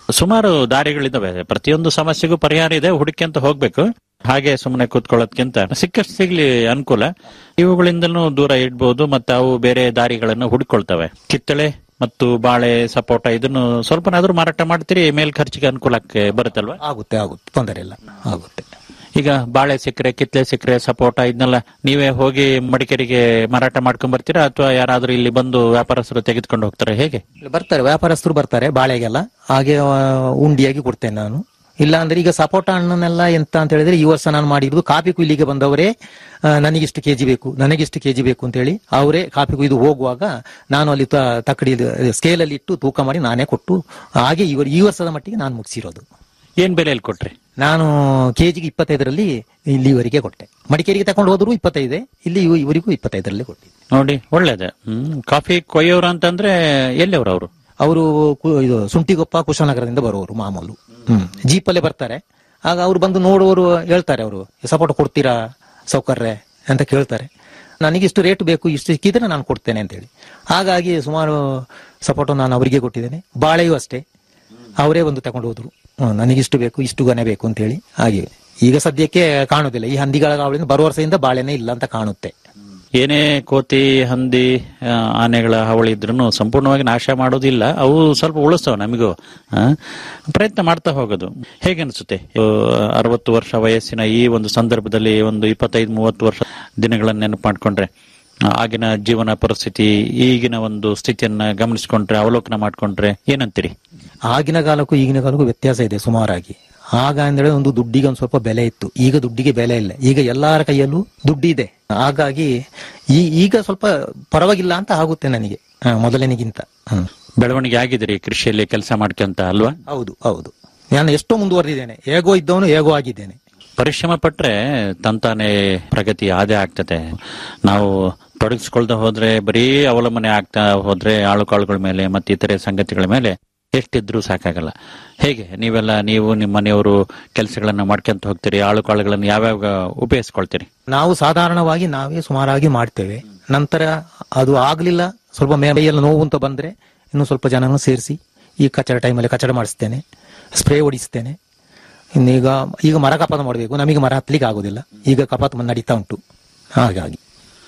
ಸುಮಾರು ದಾರಿಗಳಿದ್ದಾವೆ ಪ್ರತಿಯೊಂದು ಸಮಸ್ಯೆಗೂ ಪರಿಹಾರ ಇದೆ ಹುಡುಕ್ಯಂತ ಹೋಗ್ಬೇಕು ಹಾಗೆ ಸುಮ್ಮನೆ ಕೂತ್ಕೊಳ್ಳೋದ್ಕಿಂತ ಸಿಕ್ಕಷ್ಟು ಸಿಗ್ಲಿ ಅನುಕೂಲ ಇವುಗಳಿಂದಲೂ ದೂರ ಇಡ್ಬೋದು ಮತ್ತೆ ಅವು ಬೇರೆ ದಾರಿಗಳನ್ನು ಹುಡುಕೊಳ್ತವೆ ಕಿತ್ತಳೆ ಮತ್ತು ಬಾಳೆ ಸಪೋಟ ಇದನ್ನು ಸ್ವಲ್ಪನಾದ್ರೂ ಮಾರಾಟ ಮಾಡ್ತೀರಿ ಮೇಲ್ ಖರ್ಚಿಗೆ ಅನುಕೂಲಕ್ಕೆ ಬರುತ್ತಲ್ವಾ ಆಗುತ್ತೆ ಆಗುತ್ತೆ ತೊಂದರೆ ಇಲ್ಲ ಆಗುತ್ತೆ ಈಗ ಬಾಳೆ ಸಿಕ್ಕರೆ ಕಿತ್ಲೆ ಸಿಕ್ಕರೆ ಸಪೋಟ ಇದನ್ನೆಲ್ಲ ನೀವೇ ಹೋಗಿ ಮಡಿಕೇರಿಗೆ ಮಾರಾಟ ಮಾಡ್ಕೊಂಡ್ ಬರ್ತೀರಾ ಅಥವಾ ಯಾರಾದ್ರೂ ಇಲ್ಲಿ ಬಂದು ವ್ಯಾಪಾರಸ್ಥರು ತೆಗೆದುಕೊಂಡು ಹೋಗ್ತಾರೆ ಹೇಗೆ ಇಲ್ಲಿ ಬರ್ತಾರೆ ವ್ಯಾಪಾರಸ್ಥರು ಬರ್ತಾರೆ ಬಾಳೆಗೆಲ್ಲ ಹಾಗೆ ಆ, ಉಂಡಿಯಾಗಿ ಕೊಡ್ತೇನೆ ನಾನು ಇಲ್ಲ ಅಂದ್ರೆ ಈಗ ಸಪೋಟ ಹಣ್ಣನ್ನೆಲ್ಲ ಎಂತ ಅಂತ ಹೇಳಿದ್ರೆ ಈ ವರ್ಷ ನಾನು ಮಾಡಿರೋದು ಕಾಫಿ ಕುಯ್ಲಿಗೆ ಬಂದವರೇ ಆ, ನನಗಿಷ್ಟು ಕೆಜಿ ಬೇಕು ನನಗಿಷ್ಟು ಕೆಜಿ ಬೇಕು ಅಂತ ಹೇಳಿ ಅವರೇ ಕಾಫಿ ಕುಯ್ದು ಹೋಗುವಾಗ ನಾನು ಅಲ್ಲಿ ತ- ತಕ್ಕಡಿ ಸ್ಕೇಲ್ ಅಲ್ಲಿ ಇಟ್ಟು ತೂಕ ಮಾಡಿ ನಾನೇ ಕೊಟ್ಟು ಹಾಗೆ ಇವರು ಈ ವರ್ಷದ ಮಟ್ಟಿಗೆ ನಾನು ಮುಗಿಸಿರೋದು ಏನ್ ಬೆಲೆಯಲ್ಲಿ ಕೊಟ್ರಿ ನಾನು ಕೆಜಿಗೆ ಇಪ್ಪತ್ತೈದರಲ್ಲಿ ಇಲ್ಲಿವರೆಗೆ ಕೊಟ್ಟೆ ಮಡಿಕೇರಿಗೆ ತಕೊಂಡು ಹೋದ್ರು ಇಪ್ಪತ್ತೈದೆ ಇಲ್ಲಿ ಇವ- ಇವರಿಗೂ ಇಪ್ಪತ್ತೈದರಲ್ಲಿ ಕೊಟ್ಟೆ ನೋಡಿ ಒಳ್ಳೇದೆ ಹ್ಮ್ ಕಾಫಿ ಕೊಯ್ಯೋರು ಅಂತಂದ್ರೆ ಎಲ್ಲಿಯವರು ಅವರು ಅವರು ಇದು ಸುಂಟಿಗೊಪ್ಪ ಕುಶನಗರದಿಂದ ಬರುವವರು ಮಾಮೂಲು ಹ್ಮ್ ಜೀಪಲ್ಲೇ ಬರ್ತಾರೆ ಆಗ ಅವ್ರು ಬಂದು ನೋಡುವವರು ಹೇಳ್ತಾರೆ ಅವರು ಸಪೋರ್ಟ್ ಕೊಡ್ತೀರಾ ಸೌಕರ್ಯ ಅಂತ ಕೇಳ್ತಾರೆ ನನಗೆ ಇಷ್ಟು ರೇಟ್ ಬೇಕು ಇಷ್ಟು ಸಿಕ್ಕಿದ್ರೆ ನಾನು ಕೊಡ್ತೇನೆ ಅಂತ ಹೇಳಿ ಹಾಗಾಗಿ ಸುಮಾರು ಸಪೋರ್ಟ್ ನಾನು ಅವರಿಗೆ ಕೊಟ್ಟಿದ್ದೇನೆ ಬಾಳೆಯೂ ಅಷ್ಟೇ ಅವರೇ ಬಂದು ತಗೊಂಡು ಹೋದ್ರು ಹ್ಮ್, ನನಗಿಷ್ಟು ಬೇಕು ಇಷ್ಟು ಗೊನೆ ಬೇಕು ಅಂತ ಹೇಳಿ ಹಾಗೆ ಈಗ ಸದ್ಯಕ್ಕೆ ಕಾಣುದಿಲ್ಲ ಈ ಹಂದಿಗಳ ಕಾವಲಿಂದ ಬರುವ ವರ್ಷದಿಂದ ಬಾಳೆನೇ ಇಲ್ಲ ಅಂತ ಕಾಣುತ್ತೆ ಏನೇ ಕೋತಿ ಹಂದಿ ಆ, ಆನೆಗಳ ಹಾವಳಿ ಇದ್ರೂ ಸಂಪೂರ್ಣವಾಗಿ ನಾಶ ಮಾಡೋದಿಲ್ಲ ಅವು ಸ್ವಲ್ಪ ಉಳಿಸ್ತವೆ ನಮಗೂ ಆ, ಪ್ರಯತ್ನ ಮಾಡ್ತಾ ಹೋಗೋದು ಹೇಗೆ ಅನ್ಸುತ್ತೆ ಅರವತ್ತು ವರ್ಷ ವಯಸ್ಸಿನ ಈ ಒಂದು ಸಂದರ್ಭದಲ್ಲಿ ಒಂದು ಇಪ್ಪತ್ತೈದು ಮೂವತ್ತು ವರ್ಷ ದಿನಗಳನ್ನ ನೆನಪು ಮಾಡ್ಕೊಂಡ್ರೆ ಆ, ಆಗಿನ ಜೀವನ ಪರಿಸ್ಥಿತಿ ಈಗಿನ ಒಂದು ಸ್ಥಿತಿಯನ್ನ ಗಮನಿಸ್ಕೊಂಡ್ರೆ ಅವಲೋಕನ ಮಾಡ್ಕೊಂಡ್ರೆ ಏನಂತೀರಿ ಆಗಿನ ಕಾಲಕ್ಕೂ ಈಗಿನ ಕಾಲಕ್ಕೂ ವ್ಯತ್ಯಾಸ ಇದೆ ಸುಮಾರಾಗಿ ಆಗ ಅಂದ್ರೆ ಒಂದು ದುಡ್ಡಿಗೆ ಒಂದು ಸ್ವಲ್ಪ ಬೆಲೆ ಇತ್ತು ಈಗ ದುಡ್ಡಿಗೆ ಬೆಲೆ ಇಲ್ಲ ಈಗ ಎಲ್ಲರ ಕೈಯಲ್ಲೂ ದುಡ್ಡಿದೆ ಹಾಗಾಗಿ ಈ ಈಗ ಸ್ವಲ್ಪ ಪರವಾಗಿಲ್ಲ ಅಂತ ಆಗುತ್ತೆ ನನಗೆ ಆ, ಮೊದಲಿನಿಗಿಂತ ಹ್ಮ್. ಬೆಳವಣಿಗೆ ಆಗಿದ್ದೀರಿ ಕೃಷಿಯಲ್ಲಿ ಕೆಲಸ ಮಾಡ್ಕೊಂತ ಅಲ್ವಾ ಹೌದು ಹೌದು ನಾನು ಎಷ್ಟೋ ಮುಂದುವರೆದಿದ್ದೇನೆ ಹೇಗೋ ಇದ್ದವನು ಹೇಗೋ ಆಗಿದ್ದೇನೆ ಪರಿಶ್ರಮ ಪಟ್ರೆ ತಂತಾನೆ ಪ್ರಗತಿ ಆದೇ ಆಗ್ತದೆ ನಾವು ತೊಡಗಿಸ್ಕೊಳ್ತಾ ಹೋದ್ರೆ ಬರೀ ಅವಲಂಬನೆ ಆಗ್ತಾ ಹೋದ್ರೆ ಆಳು ಕಾಳುಗಳ ಮೇಲೆ ಮತ್ತೆ ಇತರೆ ಸಂಗತಿಗಳ ಮೇಲೆ ಎಷ್ಟಿದ್ರೂ ಸಾಕಾಗಲ್ಲ ಹೇಗೆ ನೀವೆಲ್ಲ ನೀವು ನಿಮ್ಮ ಮನೆಯವರು ಕೆಲಸಗಳನ್ನ ಮಾಡ್ಕೊಂತ ಹೋಗ್ತೀರಿ ಆಳು ಕಾಳುಗಳನ್ನು ಯಾವ್ಯಾವ ಉಪಯೋಗಿಸ್ಕೊಳ್ತೀರಿ ನಾವು ಸಾಧಾರಣವಾಗಿ ನಾವೇ ಸುಮಾರಾಗಿ ಮಾಡ್ತೇವೆ ನಂತರ ಅದು ಆಗ್ಲಿಲ್ಲ ಸ್ವಲ್ಪ ಮೇಲೆಲ್ಲ ನೋವು ಅಂತ ಬಂದ್ರೆ ಇನ್ನು ಸ್ವಲ್ಪ ಜನನ ಸೇರಿಸಿ ಈ ಕಚಡ ಟೈಮಲ್ಲಿ ಕಚಡ ಮಾಡಿಸ್ತೇನೆ ಸ್ಪ್ರೇ ಹೊಡಿಸ್ತೇನೆ ಇನ್ನೀಗ ಈಗ ಮರ ಕಪಾತ ಮಾಡಬೇಕು ನಮಗೆ ಮರ ಹತ್ತಲಿಕ್ಕೆ ಆಗೋದಿಲ್ಲ ಈಗ ಕಪಾತ ನಡೀತಾ ಉಂಟು ಹಾಗಾಗಿ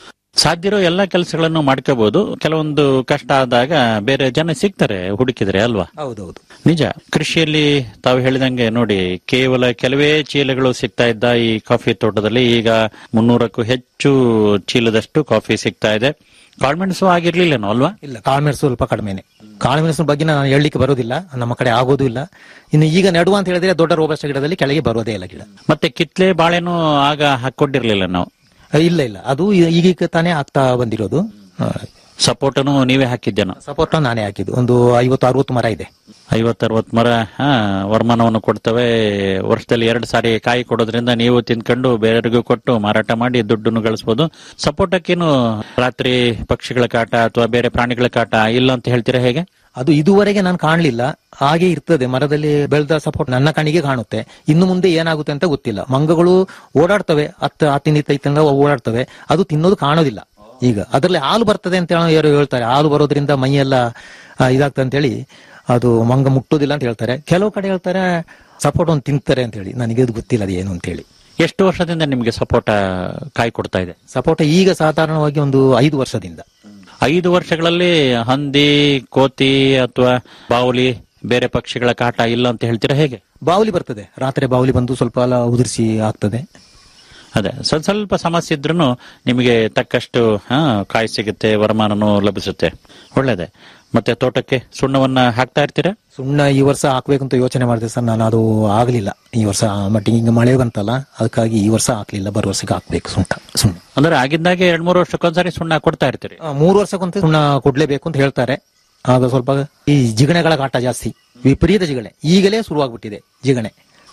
ಸಾಧ್ಯ ಇರೋ ಎಲ್ಲ ಕೆಲಸಗಳನ್ನು ಮಾಡ್ಕೋಬಹುದು ಕೆಲವೊಂದು ಕಷ್ಟ ಆದಾಗ ಬೇರೆ ಜನ ಸಿಗ್ತಾರೆ ಹುಡುಕಿದ್ರೆ ಅಲ್ವಾ ಹೌದೌದು ನಿಜ ಕೃಷಿಯಲ್ಲಿ ತಾವು ಹೇಳಿದಂಗೆ ನೋಡಿ ಕೇವಲ ಕೆಲವೇ ಚೀಲಗಳು ಸಿಗ್ತಾ ಇದ್ದ ಈ ಕಾಫಿ ತೋಟದಲ್ಲಿ ಈಗ ಮುನ್ನೂರಕ್ಕೂ ಹೆಚ್ಚು ಚೀಲದಷ್ಟು ಕಾಫಿ ಸಿಗ್ತಾ ಇದೆ ಕಾಳ್ಮೆಣಸು ಆಗಿರ್ಲಿಲ್ಲೇನೋ ಅಲ್ವಾ ಇಲ್ಲ ಕಾಳುಮೆಣಸು ಸ್ವಲ್ಪ ಕಡಿಮೆನೆ ಕಾಳುಮೆಣಸಿನ ಬಗ್ಗೆ ನಾನು ಹೇಳಲಿಕ್ಕೆ ಬರೋದಿಲ್ಲ ನಮ್ಮ ಕಡೆ ಆಗೋದು ಇಲ್ಲ ಇನ್ನು ಈಗ ನೆಡುವ ಅಂತ ಹೇಳಿದ್ರೆ ದೊಡ್ಡ ರೋಬಸ್ಟ ಗಿಡದಲ್ಲಿ ಕೆಳಗೆ ಬರೋದೇ ಇಲ್ಲ ಗಿಡ ಮತ್ತೆ ಕಿತ್ಲೆ ಬಾಳೆನೂ ಆಗ ಹಾಕೊಂಡಿರ್ಲಿಲ್ಲ ನಾವು ಇಲ್ಲ ಇಲ್ಲ ಅದು ಈಗೀಗ ತಾನೇ ಆಗ್ತಾ ಬಂದಿರೋದು ಸಪೋರ್ಟನು ನೀವೇ ಹಾಕಿದ್ದೇನೋ ಸಪೋರ್ಟ್ ನಾನೇ ಹಾಕಿದ್ದು ಒಂದು ಐವತ್ತು ಅರವತ್ತು ಮರ ಇದೆ ಐವತ್ತರವತ್ ಮರ ಹಾ ವರಮಾನವನ್ನು ಕೊಡ್ತವೆ ವರ್ಷದಲ್ಲಿ ಎರಡು ಸಾರಿ ಕಾಯಿ ಕೊಡೋದ್ರಿಂದ ನೀವು ತಿನ್ಕೊಂಡು ಬೇರೆಯವರಿಗೂ ಕೊಟ್ಟು ಮಾರಾಟ ಮಾಡಿ ದುಡ್ಡನ್ನು ಗಳಿಸಬಹುದು ಸಪೋಟಕ್ಕೇನು ರಾತ್ರಿ ಪಕ್ಷಿಗಳ ಕಾಟ ಅಥವಾ ಬೇರೆ ಪ್ರಾಣಿಗಳ ಕಾಟ ಇಲ್ಲ ಅಂತ ಹೇಳ್ತೀರಾ ಹೇಗೆ ಅದು ಇದುವರೆಗೆ ನಾನು ಕಾಣಲಿಲ್ಲ ಹಾಗೆ ಇರ್ತದೆ ಮರದಲ್ಲಿ ಬೆಳೆದ ಸಪೋರ್ಟ್ ನನ್ನ ಕಣ್ಣಿಗೆ ಕಾಣುತ್ತೆ ಇನ್ನು ಮುಂದೆ ಏನಾಗುತ್ತೆ ಅಂತ ಗೊತ್ತಿಲ್ಲ ಮಂಗಗಳು ಓಡಾಡ್ತವೆ ಹತ್ತ ಹತ್ತಿನಿತ್ತ ಓಡಾಡ್ತವೆ ಅದು ತಿನ್ನೋದು ಕಾಣೋದಿಲ್ಲ ಈಗ ಅದರಲ್ಲಿ ಹಾಲು ಬರ್ತದೆ ಅಂತ ಹೇಳೋ ಯಾರು ಹೇಳ್ತಾರೆ ಹಾಲು ಬರೋದ್ರಿಂದ ಮೈಯೆಲ್ಲ ಆ, ಇದಾಗ್ತದೆ ಅಂತ ಹೇಳಿ ಅದು ಮಂಗ ಮುಟ್ಟೋದಿಲ್ಲ ಅಂತ ಹೇಳ್ತಾರೆ ಕೆಲವು ಕಡೆ ಹೇಳ್ತಾರೆ ಸಪೋರ್ಟ್ ಒಂದು ತಿಂತಾರೆ ಅಂತ ಹೇಳಿ ನನಗೆ ಅದು ಗೊತ್ತಿಲ್ಲ ಅದು ಏನು ಅಂತ ಹೇಳಿ ಎಷ್ಟು ವರ್ಷದಿಂದ ನಿಮ್ಗೆ ಸಪೋಟ ಕಾಯಿ ಕೊಡ್ತಾ ಇದೆ ಸಪೋಟ ಈಗ ಸಾಧಾರಣವಾಗಿ ಒಂದು ಐದು ವರ್ಷದಿಂದ ಐದು ವರ್ಷಗಳಲ್ಲಿ ಹಂದಿ ಕೋತಿ ಅಥವಾ ಬಾವುಲಿ ಬೇರೆ ಪಕ್ಷಿಗಳ ಕಾಟ ಇಲ್ಲ ಅಂತ ಹೇಳ್ತೀರಾ ಹೇಗೆ ಬಾವುಲಿ ಬರ್ತದೆ ರಾತ್ರಿ ಬಾವುಲಿ ಬಂದು ಸ್ವಲ್ಪ ಎಲ್ಲ ಉದುರಿಸಿ ಆಗ್ತದೆ ಅದೇ ಸ್ವಲ್ಪ ಸ್ವಲ್ಪ ಸಮಸ್ಯೆ ಇದ್ರೂ ನಿಮಗೆ ತಕ್ಕಷ್ಟು ಹಾ ಕಾಯಿ ಸಿಗುತ್ತೆ ವರಮಾನನೂ ಲಭಿಸುತ್ತೆ ಒಳ್ಳೇದೆ ಮತ್ತೆ ತೋಟಕ್ಕೆ ಸುಣ್ಣವನ್ನ ಹಾಕ್ತಾ ಇರ್ತೀರಾ ಸುಣ್ಣ ಈ ವರ್ಷ ಹಾಕ್ಬೇಕಂತ ಯೋಚನೆ ಮಾಡಿದೆ ಸರ್ ನಾನು ಅದು ಆಗ್ಲಿಲ್ಲ ಈ ವರ್ಷ ಮಟ್ಟಿಗೆ ಈಗ ಮಳೆ ಬಂತಲ್ಲ ಅದಕ್ಕಾಗಿ ಈ ವರ್ಷ ಹಾಕ್ಲಿಲ್ಲ ಬರೋ ವರ್ಷಕ್ಕೆ ಹಾಕ್ಬೇಕು ಸುಣ್ಣ ಸುಣ್ಣ ಅಂದ್ರೆ ಆಗಿದ್ದಾಗೆ ಎರಡ್ ಮೂರು ವರ್ಷಕ್ಕೊಂದ್ಸರಿ ಸುಣ್ಣ ಕೊಡ್ತಾ ಇರ್ತೀರಿ ಆ, ಮೂರು ವರ್ಷಕ್ಕಂತ ಸುಣ್ಣ ಕೊಡ್ಲೇಬೇಕು ಅಂತ ಹೇಳ್ತಾರೆ ಆಗ ಸ್ವಲ್ಪ ಈ ಜಿಗಣೆಗಳ ಕಾಟ ಜಾಸ್ತಿ ವಿಪರೀತ ಜಿಗಣೆ ಈಗಲೇ ಶುರುವಾಗ್ಬಿಟ್ಟಿದೆ ಜಿಗಣೆ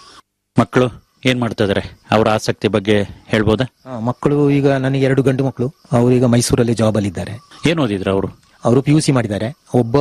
ಮಕ್ಕಳು ಏನ್ ಮಾಡ್ತಾ ಇದಾರೆ ಅವರ ಆಸಕ್ತಿ ಬಗ್ಗೆ ಹೇಳ್ಬೋದಾ ಆ, ಮಕ್ಕಳು ಈಗ ನನಗೆ ಎರಡು ಗಂಡು ಮಕ್ಕಳು ಅವರು ಈಗ ಮೈಸೂರಲ್ಲಿ ಜಾಬ್ ಅಲ್ಲಿ ಇದ್ದಾರೆ ಏನ್ ಓದಿದ್ರು ಅವರು ಅವರು ಪಿ ಯು ಸಿ ಮಾಡಿದ್ದಾರೆ ಒಬ್ಬ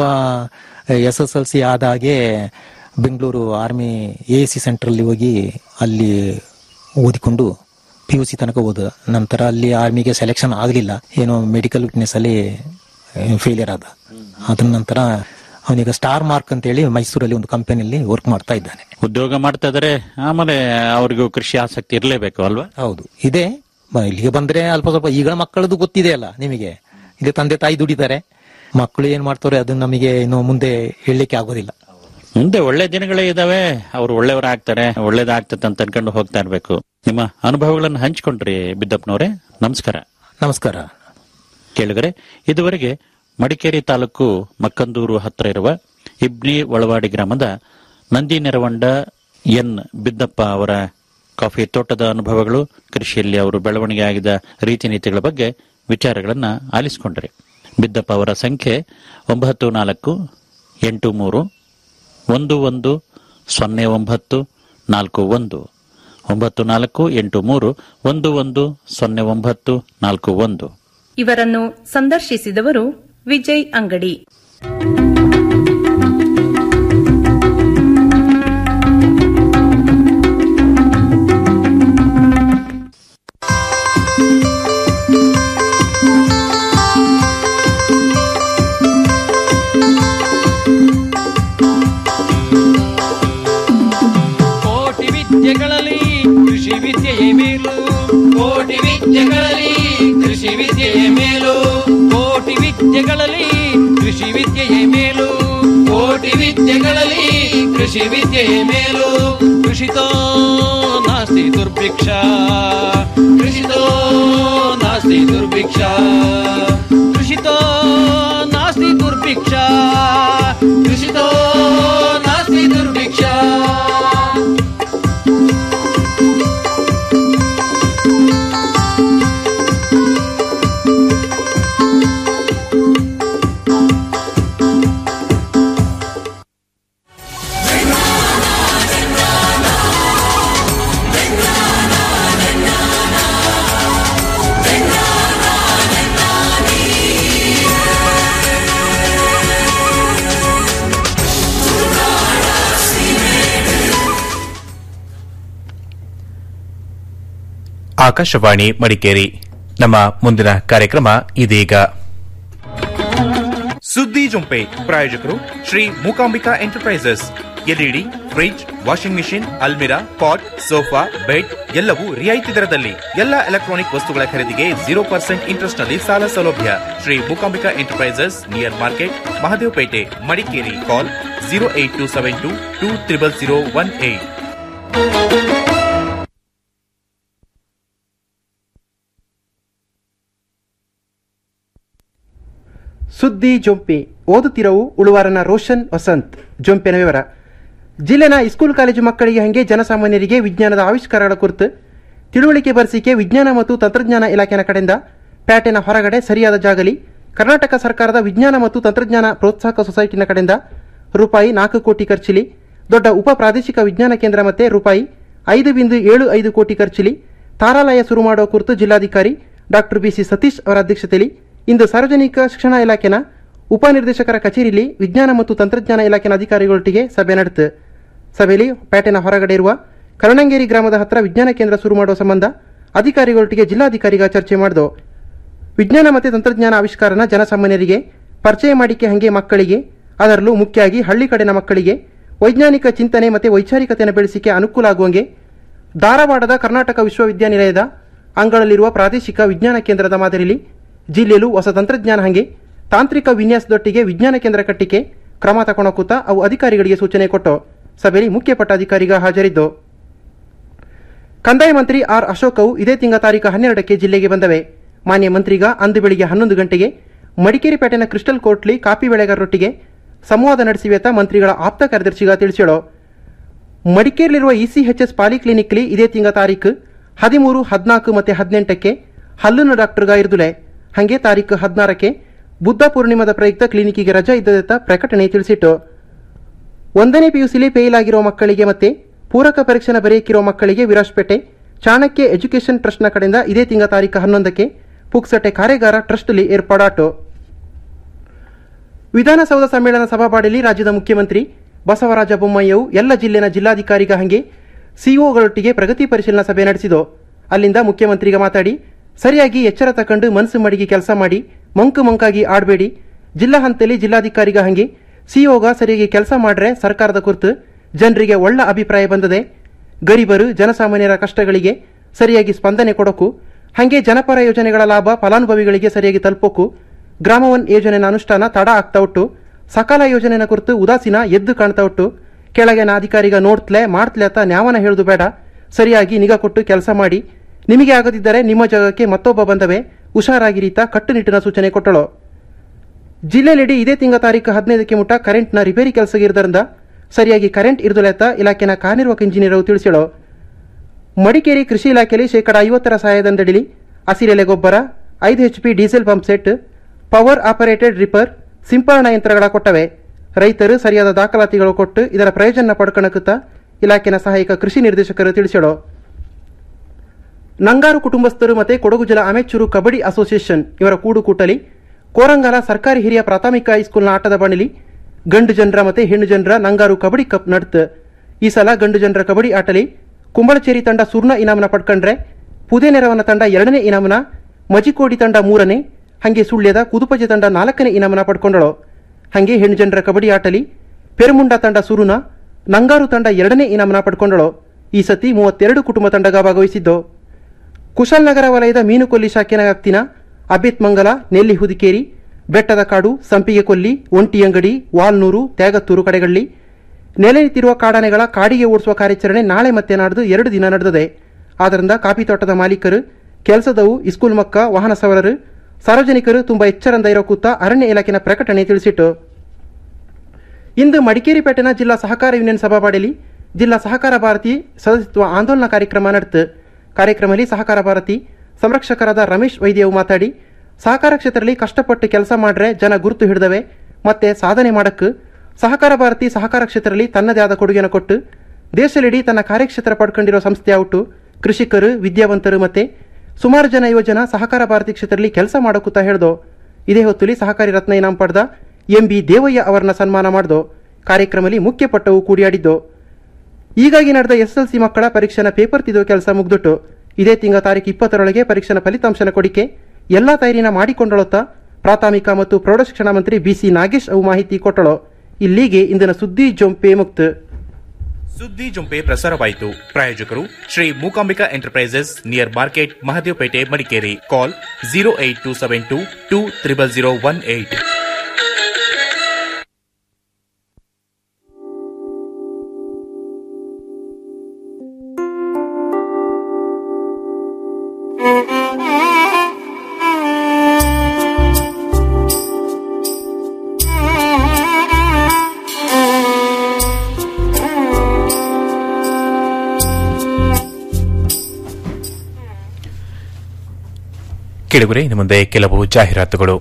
ಎಸ್ ಎಸ್ ಎಲ್ ಸಿ ಆದ ಹಾಗೆ ಬೆಂಗಳೂರು ಆರ್ಮಿ ಎ ಸಿ ಸೆಂಟ್ರಲ್ಲಿ ಹೋಗಿ ಅಲ್ಲಿ ಓದಿಕೊಂಡು ಪಿ ಯು ಸಿ ತನಕ ಓದ ನಂತರ ಅಲ್ಲಿ ಆರ್ಮಿಗೆ ಸೆಲೆಕ್ಷನ್ ಆಗಲಿಲ್ಲ ಏನೋ ಮೆಡಿಕಲ್ ವಿಟ್ನೆಸ್ ಅಲ್ಲಿ ಫೇಲಿಯರ್ ಆದ ಅದ್ರ ನಂತರ ಅವನೀಗ ಸ್ಟಾರ್ ಮಾರ್ಕ್ ಅಂತ ಹೇಳಿ ಮೈಸೂರಲ್ಲಿ ಒಂದು ಕಂಪನಿಯಲ್ಲಿ ವರ್ಕ್ ಮಾಡ್ತಾ ಇದ್ದಾನೆ ಉದ್ಯೋಗ ಮಾಡ್ತಾ ಇದಾರೆ ಆಮೇಲೆ ಅವ್ರಿಗೂ ಕೃಷಿ ಆಸಕ್ತಿ ಇರಲೇಬೇಕು ಅಲ್ವಾ ಹೌದು ಇದೆ ಮ- ಇಲ್ಲಿಗೆ ಬಂದ್ರೆ ಅಲ್ಪ ಸ್ವಲ್ಪ ಈಗ ಮಕ್ಕಳದು ಗೊತ್ತಿದೆ ಅಲ್ಲ ನಿಮಗೆ ಈಗ ತಂದೆ ತಾಯಿ ದುಡಿತಾರೆ ಮಕ್ಕಳು ಏನ್ ಮಾಡ್ತಾರೆ ಅದನ್ನ ನಮಗೆ ಇನ್ನು ಮುಂದೆ ಹೇಳಲಿಕ್ಕೆ ಆಗೋದಿಲ್ಲ ಮುಂದೆ ಒಳ್ಳೆ ದಿನಗಳೇ ಇದಾವೆ ಅವ್ರು ಒಳ್ಳೆಯವರಾಗ್ತಾರೆ ಒಳ್ಳೇದಾಗ್ತದೆ ಅಂತ ಅನ್ಕೊಂಡು ಹೋಗ್ತಾ ಇರ್ಬೇಕು ನಿಮ್ಮ ಅನುಭವಗಳನ್ನು ಹಂಚ್ಕೊಂಡ್ರಿ ಬಿದ್ದಪ್ಪನವರೇ ನಮಸ್ಕಾರ ನಮಸ್ಕಾರ ಕೇಳಿದರೆ ಇದುವರೆಗೆ ಮಡಿಕೇರಿ ತಾಲೂಕು ಮಕ್ಕಂದೂರು ಹತ್ರ ಇರುವ ಇಬ್ನಿ ಒಳವಾಡಿ ಗ್ರಾಮದ ನಂದಿ ನೆರವಂಡ ಎನ್ ಬಿದ್ದಪ್ಪ ಅವರ ಕಾಫಿ ತೋಟದ ಅನುಭವಗಳು ಕೃಷಿಯಲ್ಲಿ ಅವರು ಬೆಳವಣಿಗೆ ಆಗಿದ ರೀತಿ ನೀತಿಗಳ ಬಗ್ಗೆ ವಿಚಾರಗಳನ್ನ ಆಲಿಸಿಕೊಂಡ್ರೆ ಬಿದ್ದಪ್ಪ ಅವರ ಸಂಖ್ಯೆ ಒಂಬತ್ತು ನಾಲ್ಕು ಎಂಟು ಮೂರು ಒಂದು ಒಂದು ಸೊನ್ನೆ ಒಂಬತ್ತು ನಾಲ್ಕು ಒಂದು ಒಂಬತ್ತು ನಾಲ್ಕು ಎಂಟು ಮೂರು ಒಂದು ಒಂದು ಸೊನ್ನೆ ಒಂಬತ್ತು ನಾಲ್ಕು ಒಂದು ಇವರನ್ನು ಸಂದರ್ಶಿಸಿದವರು ವಿಜಯ್ ಅಂಗಡಿ ಕೋಟಿ ವಿದ್ಯೆಗಳಲ್ಲಿ ಕೃಷಿ ವಿದ್ಯೆಯೇ ಮೇಲು ಕೋಟಿ ವಿದ್ಯೆಗಳಲ್ಲಿ ಕೃಷಿ ವಿದ್ಯೆಯೇ ಮೇಲು ಕೋಟಿ ವಿದ್ಯೆಗಳಲ್ಲಿ ಕೃಷಿ ವಿದ್ಯೆಯೇ ಮೇಲು ಕೋಟಿ ವಿದ್ಯೆಗಳಲ್ಲಿ ಕೃಷಿ ವಿದ್ಯೆಯೇ ಮೇಲು ಕೃಷಿತೋ ನಾಸ್ತಿ ದುರ್ಭಿಕ್ಷ ಕೃಷಿತೋ ನಾಸ್ತಿ ದುರ್ಭಿಕ್ಷ ಕೃಷಿತೋ ನಾಸ್ತಿ ದುರ್ಭಿಕ್ಷ ಕೃಷಿತೋ ನಾಸ್ತಿ ದುರ್ಭಿಕ್ಷ ಆಕಾಶವಾಣಿ ಮಡಿಕೇರಿ ನಮ್ಮ ಮುಂದಿನ ಕಾರ್ಯಕ್ರಮ ಇದೀಗ ಸುದ್ದಿ ಜೊಂಪೆ ಪ್ರಾಯೋಜಕರು Shri Mookambika enterprises LED fridge washing machine ಅಲ್ಮಿರಾ ಪಾಟ್ ಸೋಫಾ ಬೆಡ್ ಎಲ್ಲವೂ ರಿಯಾಯಿತಿ ದರದಲ್ಲಿ ಎಲ್ಲ ಎಲೆಕ್ಟ್ರಾನಿಕ್ ವಸ್ತುಗಳ ಖರೀದಿಗೆ ಜೀರೋ ಪರ್ಸೆಂಟ್ ಇಂಟ್ರೆಸ್ಟ್ ನಲ್ಲಿ ಸಾಲ ಸೌಲಭ್ಯ Shri Mookambika enterprises near market Mahadevapete Madikeri call zero eight two seven two two triple zero one eight ಸುದ್ದಿ ಜೊಂಪೆ ಓದುತ್ತಿರವು ಉಳುವಾರನ ರೋಷನ್ ವಸಂತ್ ಜೊಂಪೆನ ವಿವರ ಜಿಲ್ಲೆನ ಸ್ಕೂಲ್ ಕಾಲೇಜು ಮಕ್ಕಳಿಗೆ ಹಂಗೆ ಜನಸಾಮಾನ್ಯರಿಗೆ ವಿಜ್ಞಾನದ ಆವಿಷ್ಕಾರಗಳ ಕುರಿತು ತಿಳುವಳಿಕೆ ಬರೆಸಿಕೆ ವಿಜ್ಞಾನ ಮತ್ತು ತಂತ್ರಜ್ಞಾನ ಇಲಾಖೆನ ಕಡೆಯಿಂದ ಪ್ಯಾಟೆನ ಹೊರಗಡೆ ಸರಿಯಾದ ಜಾಗಲಿ ಕರ್ನಾಟಕ ಸರ್ಕಾರದ ವಿಜ್ಞಾನ ಮತ್ತು ತಂತ್ರಜ್ಞಾನ ಪ್ರೋತ್ಸಾಹಕ ಸೊಸೈಟಿನ ಕಡೆಯಿಂದ ರೂಪಾಯಿ ನಾಲ್ಕು ಕೋಟಿ ಖರ್ಚಿಲಿ ದೊಡ್ಡ ಉಪ ಪ್ರಾದೇಶಿಕ ವಿಜ್ಞಾನ ಕೇಂದ್ರ ಮತ್ತೆ ರೂಪಾಯಿ ಐದು ಬಿಂದು ಏಳು ಐದು ಕೋಟಿ ಖರ್ಚಿಲಿ ತಾರಾಲಯ ಶುರು ಮಾಡುವ ಕುರಿತು ಜಿಲ್ಲಾಧಿಕಾರಿ ಡಾಕ್ಟರ್ ಬಿಸಿ ಸತೀಶ್ ಅವರ ಅಧ್ಯಕ್ಷತೆಯಲ್ಲಿ ಇಂದು ಸಾರ್ವಜನಿಕ ಶಿಕ್ಷಣ ಇಲಾಖೆನ ಉಪನಿರ್ದೇಶಕರ ಕಚೇರಿಯಲ್ಲಿ ವಿಜ್ಞಾನ ಮತ್ತು ತಂತ್ರಜ್ಞಾನ ಇಲಾಖೆನ ಅಧಿಕಾರಿಗಳೊಟ್ಟಿಗೆ ಸಭೆ ನಡೆಯಿತು ಸಭೆಯಲ್ಲಿ ಪೇಟೆನ ಹೊರಗಡೆ ಇರುವ ಕರುಣಂಗೇರಿ ಗ್ರಾಮದ ಹತ್ರ ವಿಜ್ಞಾನ ಕೇಂದ್ರ ಶುರು ಮಾಡುವ ಸಂಬಂಧ ಅಧಿಕಾರಿಗಳೊಟ್ಟಿಗೆ ಜಿಲ್ಲಾಧಿಕಾರಿಗ ಚರ್ಚೆ ಮಾಡಿದು ವಿಜ್ಞಾನ ಮತ್ತು ತಂತ್ರಜ್ಞಾನ ಆವಿಷ್ಕಾರನ ಜನಸಾಮಾನ್ಯರಿಗೆ ಪರಿಚಯ ಮಾಡಿಕೆ ಹಂಗೆ ಮಕ್ಕಳಿಗೆ ಅದರಲ್ಲೂ ಮುಖ್ಯವಾಗಿ ಹಳ್ಳಿ ಕಡೆನ ಮಕ್ಕಳಿಗೆ ವೈಜ್ಞಾನಿಕ ಚಿಂತನೆ ಮತ್ತು ವೈಚಾರಿಕತೆಯನ್ನು ಬೆಳೆಸಿಕೆ ಅನುಕೂಲ ಆಗುವಂಗೆ ಧಾರವಾಡದ ಕರ್ನಾಟಕ ವಿಶ್ವವಿದ್ಯಾನಿಲಯದ ಅಂಗಳಲ್ಲಿರುವ ಪ್ರಾದೇಶಿಕ ವಿಜ್ಞಾನ ಕೇಂದ್ರದ ಮಾದರಿಯಲ್ಲಿ ಜಿಲ್ಲೆಯಲ್ಲೂ ಹೊಸ ತಂತ್ರಜ್ಞಾನ ಹಂಗೆ ತಾಂತ್ರಿಕ ವಿನ್ಯಾಸದೊಟ್ಟಿಗೆ ವಿಜ್ಞಾನ ಕೇಂದ್ರ ಕಟ್ಟಿಕೆ ಕ್ರಮ ತಗೊಳಕೂತ ಅವು ಅಧಿಕಾರಿಗಳಿಗೆ ಸೂಚನೆ ಕೊಟ್ಟು ಸಭೆಯಲ್ಲಿ ಮುಖ್ಯ ಪಟ್ಟಾಧಿಕಾರಿಗ ಹಾಜರಿದ್ದು ಕಂದಾಯ ಮಂತ್ರಿ ಆರ್ ಅಶೋಕವು ಇದೇ ತಿಂಗಳ ತಾರೀಕು ಹನ್ನೆರಡಕ್ಕೆ ಜಿಲ್ಲೆಗೆ ಬಂದವೆ ಮಾನ್ಯ ಮಂತ್ರಿಗ ಅಂದು ಬೆಳಿಗ್ಗೆ ಹನ್ನೊಂದು ಗಂಟೆಗೆ ಮಡಿಕೇರಿ ಪೇಟೆನ ಕ್ರಿಸ್ಟಲ್ ಕೋರ್ಟ್ಲಿ ಕಾಫಿ ಬೆಳೆಗಾರರೊಟ್ಟಿಗೆ ಸಂವಾದ ನಡೆಸಿವೆತ ಮಂತ್ರಿಗಳ ಆಪ್ತ ಕಾರ್ಯದರ್ಶಿಗ ತಿಳಿಸಿಳು ಮಡಿಕೇರಿಲಿರುವ ಇಸಿಎಚ್ಎಸ್ ಪಾಲಿಕ್ಲಿನಿಕ್ಲಿ ಇದೇ ತಿಂಗಳ ತಾರೀಕು ಹದಿಮೂರು ಹದಿನಾಲ್ಕು ಮತ್ತು ಹದಿನೆಂಟಕ್ಕೆ ಹಲ್ಲುನ ಡಾಕ್ಟರ್ಗ ಇರ್ದುಲೆ ಹಂಗೆ ತಾರೀಕು ಹದಿನಾರಕ್ಕೆ ಬುದ್ಧ ಪೂರ್ಣಿಮಾದ ಪ್ರಯುಕ್ತ ಕ್ಲಿನಿಕ್ಕಿಗೆ ರಜಾ ಇದ್ದದತ್ತ ಪ್ರಕಟಣೆ ತಿಳಿಸಿಟ್ಟು ಒಂದನೇ ಪಿಯುಸಿಲಿ ಫೇಲ್ ಆಗಿರೋ ಮಕ್ಕಳಿಗೆ ಮತ್ತೆ ಪೂರಕ ಪರೀಕ್ಷೆನ ಬರೆಯಕ್ಕಿರೋ ಮಕ್ಕಳಿಗೆ ವಿರಾಜ್ಪೇಟೆ ಚಾಣಕ್ಯ ಎಜುಕೇಷನ್ ಟ್ರಸ್ಟ್ನ ಕಡೆಯಿಂದ ಇದೇ ತಿಂಗಳ ತಾರೀಕು ಹನ್ನೊಂದಕ್ಕೆ ಪುಕ್ಸಟೆ ಕಾರ್ಯಾಗಾರ ಟ್ರಸ್ಟ್ಲಿ ಏರ್ಪಾಡಾಟು ವಿಧಾನಸೌಧ ಸಮ್ಮೇಳನ ಸಭಾಪಾಡಿಯಲ್ಲಿ ರಾಜ್ಯದ ಮುಖ್ಯಮಂತ್ರಿ ಬಸವರಾಜ ಬೊಮ್ಮಾಯಿಯವು ಎಲ್ಲ ಜಿಲ್ಲೆನ ಜಿಲ್ಲಾಧಿಕಾರಿಗ ಹಂಗೆ ಸಿಇಒಗಳೊಟ್ಟಿಗೆ ಪ್ರಗತಿ ಪರಿಶೀಲನಾ ಸಭೆ ನಡೆಸಿತು ಅಲ್ಲಿಂದ ಮುಖ್ಯಮಂತ್ರಿಗ ಮಾತಾಡಿ ಸರಿಯಾಗಿ ಎಚ್ಚರ ತಕೊಂಡು ಮನಸ್ಸು ಮಡಿಗೆ ಕೆಲಸ ಮಾಡಿ ಮಂಕು ಮಂಕಾಗಿ ಆಡಬೇಡಿ ಜಿಲ್ಲಾ ಹಂತದಲ್ಲಿ ಜಿಲ್ಲಾಧಿಕಾರಿಗ ಹಂಗೆ ಸಿಒಗ ಸರಿಯಾಗಿ ಕೆಲಸ ಮಾಡ್ರೆ ಸರ್ಕಾರದ ಕುರಿತು ಜನರಿಗೆ ಒಳ್ಳ ಅಭಿಪ್ರಾಯ ಬಂದದೆ ಗರೀಬರು ಜನಸಾಮಾನ್ಯರ ಕಷ್ಟಗಳಿಗೆ ಸರಿಯಾಗಿ ಸ್ಪಂದನೆ ಕೊಡೋಕು ಹಾಗೆ ಜನಪರ ಯೋಜನೆಗಳ ಲಾಭ ಫಲಾನುಭವಿಗಳಿಗೆ ಸರಿಯಾಗಿ ತಲುಪೋಕು ಗ್ರಾಮವನ್ ಯೋಜನೆನ ಅನುಷ್ಠಾನ ತಡ ಆಗ್ತಾ ಉಂಟು ಸಕಾಲ ಯೋಜನೆನ ಕುರಿತು ಉದಾಸೀನ ಎದ್ದು ಕಾಣ್ತಾ ಉಂಟು ಕೆಳಗಿನ ಅಧಿಕಾರಿಗ ನೋಡ್ತ್ಲೆ ಮಾಡ್ತ್ಲೆ ಅಂತ ನ್ಯಾವನ ಹೇಳುದು ಬೇಡ ಸರಿಯಾಗಿ ನಿಗಾ ಕೊಟ್ಟು ಕೆಲಸ ಮಾಡಿ ನಿಮಗೆ ಆಗದಿದ್ದರೆ ನಿಮ್ಮ ಜಾಗಕ್ಕೆ ಮತ್ತೊಬ್ಬ ಬಂದವೆ ಹುಷಾರಾಗಿರೀತ ಕಟ್ಟುನಿಟ್ಟಿನ ಸೂಚನೆ ಕೊಟ್ಟಳು ಜಿಲ್ಲೆಯಲ್ಲಿ ಇದೇ ತಿಂಗಳ ತಾರೀಕು ಹದಿನೈದಕ್ಕೆ ಮುಟ್ಟ ಕರೆಂಟ್ನ ರಿಪೇರಿ ಕೆಲಸ ಇರೋದ್ರಿಂದ ಸರಿಯಾಗಿ ಕರೆಂಟ್ ಇರುದಲೆತ್ತ ಇಲಾಖೆನ ಕಾರ್ಯನಿರ್ವಾಹಕ ಇಂಜಿನಿಯರ್ ತಿಳಿಸಿಳು ಮಡಿಕೇರಿ ಕೃಷಿ ಇಲಾಖೆಯಲ್ಲಿ ಶೇಕಡ ಐವತ್ತರ ಸಹಾಯಧನದಡಿಲಿ ಹಸಿರೆಲೆ ಗೊಬ್ಬರ ಐದು H P diesel pump set power operated reaper ಸಿಂಪರಣಾ ಯಂತ್ರಗಳ ಕೊಟ್ಟವೆ ರೈತರು ಸರಿಯಾದ ದಾಖಲಾತಿಗಳು ಕೊಟ್ಟು ಇದರ ಪ್ರಯೋಜನ ಪಡ್ಕಣಕುತ್ತ ಇಲಾಖೆನ ಸಹಾಯಕ ಕೃಷಿ ನಿರ್ದೇಶಕರು ತಿಳಿಸಿಳು ನಂಗಾರು ಕುಟುಂಬಸ್ಥರು ಮತ್ತು ಕೊಡಗು ಜಿಲ್ಲಾ ಅಮೆಚೂರು ಕಬಡ್ಡಿ ಅಸೋಸಿಯೇಷನ್ ಇವರ ಕೂಡುಕೂಟಲಿ ಕೋರಂಗಾಲ ಸರ್ಕಾರಿ ಹಿರಿಯ ಪ್ರಾಥಮಿಕ ಹೈಸ್ಕೂಲ್ನ ಆಟದ ಬಣಿಲಿ ಗಂಡು ಜನರ ಮತ್ತು ಹೆಣ್ಣು ಜನರ ನಂಗಾರು ಕಬಡ್ಡಿ ಕಪ್ ನಡೆತು ಈ ಸಲ ಗಂಡು ಜನರ ಕಬಡ್ಡಿ ಆಟಲಿ ಕುಂಬಳಚೇರಿ ತಂಡ ಸುರ್ಣ ಇನಾಮನ ಪಡ್ಕೊಂಡ್ರೆ ಪುದೆ ನೆರವನ ತಂಡ ಎರಡನೇ ಇನಾಮನ ಮಜಿಕೋಡಿ ತಂಡ ಮೂರನೇ ಹಾಗೆ ಸುಳ್ಯದ ಕುದುಪಜೆ ತಂಡ ನಾಲ್ಕನೇ ಇನಾಮನ ಪಡ್ಕೊಂಡಳು ಹಾಗೆ ಹೆಣ್ಣು ಜನರ ಕಬಡ್ಡಿ ಆಟಲಿ ಪೆರುಮುಂಡ ತಂಡ ಸುರುನ ನಂಗಾರು ತಂಡ ಎರಡನೇ ಇನಾಮನ ಪಡ್ಕೊಂಡಳು ಈ ಸತಿ ಮೂವತ್ತೆರಡು ಕುಟುಂಬ ತಂಡಗ ಭಾಗವಹಿಸಿದ್ದು ಕುಶಾಲನಗರ ವಲಯದ ಮೀನುಕೊಲ್ಲಿ ಶಾಖೆನ ವ್ಯಾಪ್ತಿನ ಅಬಿತ್ ಮಂಗಲ ನೆಲ್ಲಿ ಹುದಿಕೇರಿ ಬೆಟ್ಟದ ಕಾಡು ಸಂಪಿಗೆ ಕೊಲ್ಲಿ ಒಂಟಿಯಂಗಡಿ ವಾಲ್ನೂರು ತ್ಯಾಗತ್ತೂರು ಕಡೆಗಳಲ್ಲಿ ನೆಲೆ ನಿಂತಿರುವ ಕಾಡಾನೆಗಳ ಕಾಡಿಗೆ ಓಡಿಸುವ ಕಾರ್ಯಾಚರಣೆ ನಾಳೆ ಮತ್ತೆ ನಾಡ್ದು ಎರಡು ದಿನ ನಡೆದಿದೆ ಆದ್ದರಿಂದ ಕಾಫಿ ತೋಟದ ಮಾಲೀಕರು ಕೆಲಸದವು ಇಸ್ಕೂಲ್ ಮಕ್ಕ ವಾಹನ ಸವಾರರು ಸಾರ್ವಜನಿಕರು ತುಂಬಾ ಎಚ್ಚರಂದ ಇರೋ ಕೂತ ಅರಣ್ಯ ಇಲಾಖೆನ ಪ್ರಕಟಣೆ ತಿಳಿಸಿಟ್ಟು ಇಂದು ಮಡಿಕೇರಿ ಪೇಟೆನ ಜಿಲ್ಲಾ ಸಹಕಾರ ಯೂನಿಯನ್ ಸಭಾವಾಡಿಯಲ್ಲಿ ಜಿಲ್ಲಾ ಸಹಕಾರ ಭಾರತಿ ಸದಸ್ಯತ್ವ ಆಂದೋಲನ ಕಾರ್ಯಕ್ರಮ ನಡೆತು ಕಾರ್ಯಕ್ರಮದಲ್ಲಿ ಸಹಕಾರ ಭಾರತಿ ಸಂರಕ್ಷಕರಾದ ರಮೇಶ್ ವೈದ್ಯವು ಮಾತಾಡಿ ಸಹಕಾರ ಕ್ಷೇತ್ರದಲ್ಲಿ ಕಷ್ಟಪಟ್ಟು ಕೆಲಸ ಮಾಡ್ರೆ ಜನ ಗುರುತು ಹಿಡಿದವೆ ಮತ್ತೆ ಸಾಧನೆ ಮಾಡಕ್ಕೆ ಸಹಕಾರ ಭಾರತಿ ಸಹಕಾರ ಕ್ಷೇತ್ರದಲ್ಲಿ ತನ್ನದೇ ಆದ ಕೊಡುಗೆಯನ್ನು ಕೊಟ್ಟು ದೇಶದಲ್ಲಿಡೀ ತನ್ನ ಕಾರ್ಯಕ್ಷೇತ್ರ ಪಡ್ಕೊಂಡಿರೋ ಸಂಸ್ಥೆ ಔಟು ಕೃಷಿಕರು ವಿದ್ಯಾವಂತರು ಮತ್ತೆ ಸುಮಾರು ಜನ ಯುವಜನ ಸಹಕಾರ ಭಾರತಿ ಕ್ಷೇತ್ರದಲ್ಲಿ ಕೆಲಸ ಮಾಡೋಕುತ್ತಾ ಹೇಳ್ದೋ ಇದೇ ಹೊತ್ತಲ್ಲಿ ಸಹಕಾರಿ ರತ್ನ ಇನಾಮ್ ಪಡೆದ ಎಂ ಬಿ ದೇವಯ್ಯ ಅವರನ್ನ ಸನ್ಮಾನ ಮಾಡ್ದೋ ಕಾರ್ಯಕ್ರಮದಲ್ಲಿ ಮುಖ್ಯ ಪಟ್ಟವು ಕೂಡಿಯಾಡಿದ್ದು ಈಗಾಗಿ ನಡೆದ ಎಸ್ಎಲ್ಸಿ ಮಕ್ಕಳ ಪರೀಕ್ಷೆನ ಪೇಪರ್ ತಿದ್ದುವ ಕೆಲಸ ಮುಗ್ದುಟ್ಟು ಇದೇ ತಿಂಗಳ ತಾರೀಕು ಇಪ್ಪತ್ತರೊಳಗೆ ಪರೀಕ್ಷೆನ ಫಲಿತಾಂಶನ ಕೊಡಿಕೆ ಎಲ್ಲಾ ತಯಾರಿನ ಮಾಡಿಕೊಂಡಳುತ್ತಾ ಪ್ರಾಥಮಿಕ ಮತ್ತು ಪ್ರೌಢಶಿಕ್ಷಣ ಮಂತ್ರಿ ಬಿಸಿ ನಾಗೇಶ್ ಅವು ಮಾಹಿತಿ ಕೊಟ್ಟಳು ಇಲ್ಲಿಗೆ ಇಂದಿನ ಸುದ್ದಿ ಜೊಂಪೆ ಮುಕ್ತ ಸುದ್ದಿ ಜೊಂಪೆ ಪ್ರಸಾರವಾಯಿತು ಪ್ರಾಯೋಜಕರು Shri Mookambika enterprises near market Mahadevapete Madikeri call zero eight two seven two two triple zero one eight ಕೆಳಗುರೆ ಇನ್ನು ಮುಂದೆ ಕೆಲವು ಜಾಹೀರಾತುಗಳು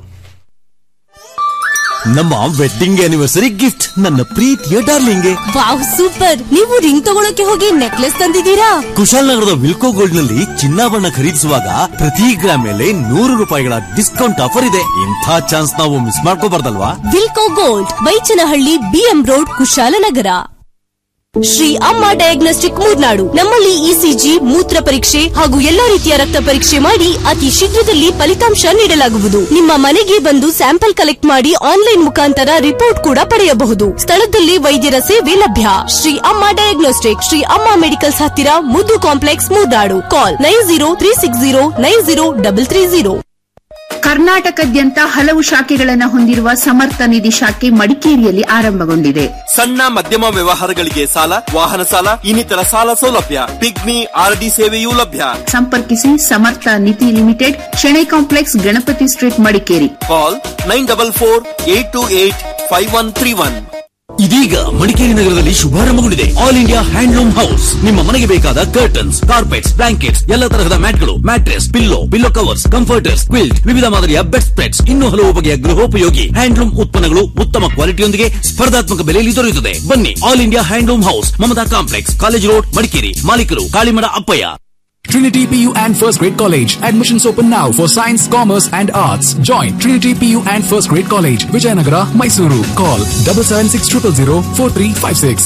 ನಮ್ಮ ವೆಡ್ಡಿಂಗ್ ಆನಿವರ್ಸರಿ ಗಿಫ್ಟ್ ನನ್ನ ಪ್ರೀತಿಯ ಡಾರ್ಲಿಂಗ್ಗೆ ವಾವ್ ಸೂಪರ್ ನೀವು ರಿಂಗ್ ತಗೊಳಕ್ಕೆ ಹೋಗಿ ನೆಕ್ಲೆಸ್ ತಂದಿದ್ದೀರಾ ಕುಶಾಲನಗರದ ವಿಲ್ಕೋ ಗೋಲ್ಡ್ ನಲ್ಲಿ ಚಿನ್ನಾಭರಣ ಖರೀದಿಸುವಾಗ ಪ್ರತಿ ಗ್ರಾಮ್ ಮೇಲೆ ನೂರು ರೂಪಾಯಿಗಳ ಡಿಸ್ಕೌಂಟ್ ಆಫರ್ ಇದೆ ಇಂಥ ಚಾನ್ಸ್ ನಾವು ಮಿಸ್ ಮಾಡ್ಕೋಬಾರ್ದಲ್ವಾ Wilco gold Baichanahalli BM road Kushalnagar Shri Amma diagnostic Murnad ನಮ್ಮಲ್ಲಿ ಇಸಿಜಿ ಮೂತ್ರ ಪರೀಕ್ಷೆ ಹಾಗೂ ಎಲ್ಲಾ ರೀತಿಯ ರಕ್ತ ಪರೀಕ್ಷೆ ಮಾಡಿ ಅತಿ ಶೀಘ್ರದಲ್ಲಿ ಫಲಿತಾಂಶ ನೀಡಲಾಗುವುದು ನಿಮ್ಮ ಮನೆಗೆ ಬಂದು ಸ್ಯಾಂಪಲ್ ಕಲೆಕ್ಟ್ ಮಾಡಿ ಆನ್ಲೈನ್ ಮುಖಾಂತರ ರಿಪೋರ್ಟ್ ಕೂಡ ಪಡೆಯಬಹುದು ಸ್ಥಳದಲ್ಲಿ ವೈದ್ಯರ ಸೇವೆ ಲಭ್ಯ ಶ್ರೀ ಅಮ್ಮ ಡಯಾಗ್ನೋಸ್ಟಿಕ್ ಶ್ರೀ ಅಮ್ಮ ಮೆಡಿಕಲ್ಸ್ ಹತ್ತಿರ Muddu complex Murnad call nine zero three six zero nine zero double three zero ಕರ್ನಾಟಕದ್ಯಂತ ಹಲವು ಶಾಖೆಗಳನ್ನು ಹೊಂದಿರುವ ಸಮರ್ಥ ನಿಧಿ ಶಾಖೆ ಮಡಿಕೇರಿಯಲ್ಲಿ ಆರಂಭಗೊಂಡಿದೆ ಸಣ್ಣ ಮಧ್ಯಮ ವ್ಯವಹಾರಗಳಿಗೆ ಸಾಲ ವಾಹನ ಸಾಲ ಇನ್ನಿತರ ಸಾಲ ಸೌಲಭ್ಯ ಪಿಗ್ಮಿ ಆರ್ಡಿ ಸೇವೆಯೂ ಲಭ್ಯ ಸಂಪರ್ಕಿಸಿ Samartha Nidhi limited Shenoy complex Ganapati street Madikeri call nine double four eight two eight five one three one ಇದೀಗ ಮಡಿಕೇರಿ ನಗರದಲ್ಲಿ ಶುಭಾರಂಭಗೊಂಡಿದೆ ಆಲ್ ಇಂಡಿಯಾ ಹ್ಯಾಂಡ್ಲೂಮ್ ಹೌಸ್ ನಿಮ್ಮ ಮನೆಗೆ ಬೇಕಾದ ಕರ್ಟನ್ಸ್ ಕಾರ್ಪೆಟ್ಸ್ ಬ್ಲಾಂಕೆಟ್ಸ್ ಎಲ್ಲ ತರಹದ ಮ್ಯಾಟ್ಗಳು mattress pillow pillow covers comforters quilt ವಿವಿಧ ಮಾದರಿಯ ಬೆಡ್ ಸ್ಪ್ರೆಡ್ಸ್ ಇನ್ನೂ ಹಲವು ಬಗೆಯ ಗೃಹೋಪಯೋಗಿ ಹ್ಯಾಂಡ್ಲೂಮ್ ಉತ್ಪನ್ನಗಳು ಉತ್ತಮ ಕ್ವಾಲಿಟಿಯೊಂದಿಗೆ ಸ್ಪರ್ಧಾತ್ಮಕ ಬೆಲೆಯಲ್ಲಿ ದೊರೆಯುತ್ತದೆ ಬನ್ನಿ all India handloom house Mamata complex college road Madikeri ಮಾಲೀಕರು ಕಾಳಿಮಡ ಅಪ್ಪಯ್ಯ Trinity PU and First Grade College. Admissions open now for Science, Commerce and Arts. Join Trinity PU and First Grade College, Vijayanagara, Mysuru. Call 776 000 4356.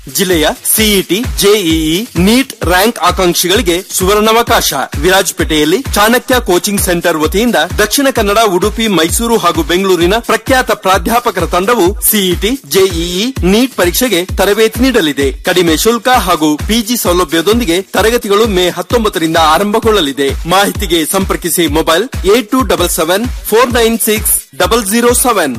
ಜಿಲ್ಲೆಯ CET JEE NEET rank ಆಕಾಂಕ್ಷಿಗಳಿಗೆ ಸುವರ್ಣಾವಕಾಶ ವಿರಾಜಪೇಟೆಯಲ್ಲಿ Chanakya coaching centre ವತಿಯಿಂದ ದಕ್ಷಿಣ ಕನ್ನಡ ಉಡುಪಿ ಮೈಸೂರು ಹಾಗೂ ಬೆಂಗಳೂರಿನ ಪ್ರಖ್ಯಾತ ಪ್ರಾಧ್ಯಾಪಕರ ತಂಡವು ಸಿಇಟಿ ಜೆಇಇ ನೀಟ್ ಪರೀಕ್ಷೆಗೆ ತರಬೇತಿ ನೀಡಲಿದೆ ಕಡಿಮೆ ಶುಲ್ಕ ಹಾಗೂ ಪಿಜಿ ಸೌಲಭ್ಯದೊಂದಿಗೆ ತರಗತಿಗಳು ಮೇ ಹತ್ತೊಂಬತ್ತರಿಂದ ಆರಂಭಗೊಳ್ಳಲಿದೆ ಮಾಹಿತಿಗೆ ಸಂಪರ್ಕಿಸಿ mobile eight two double seven four nine six double zero seven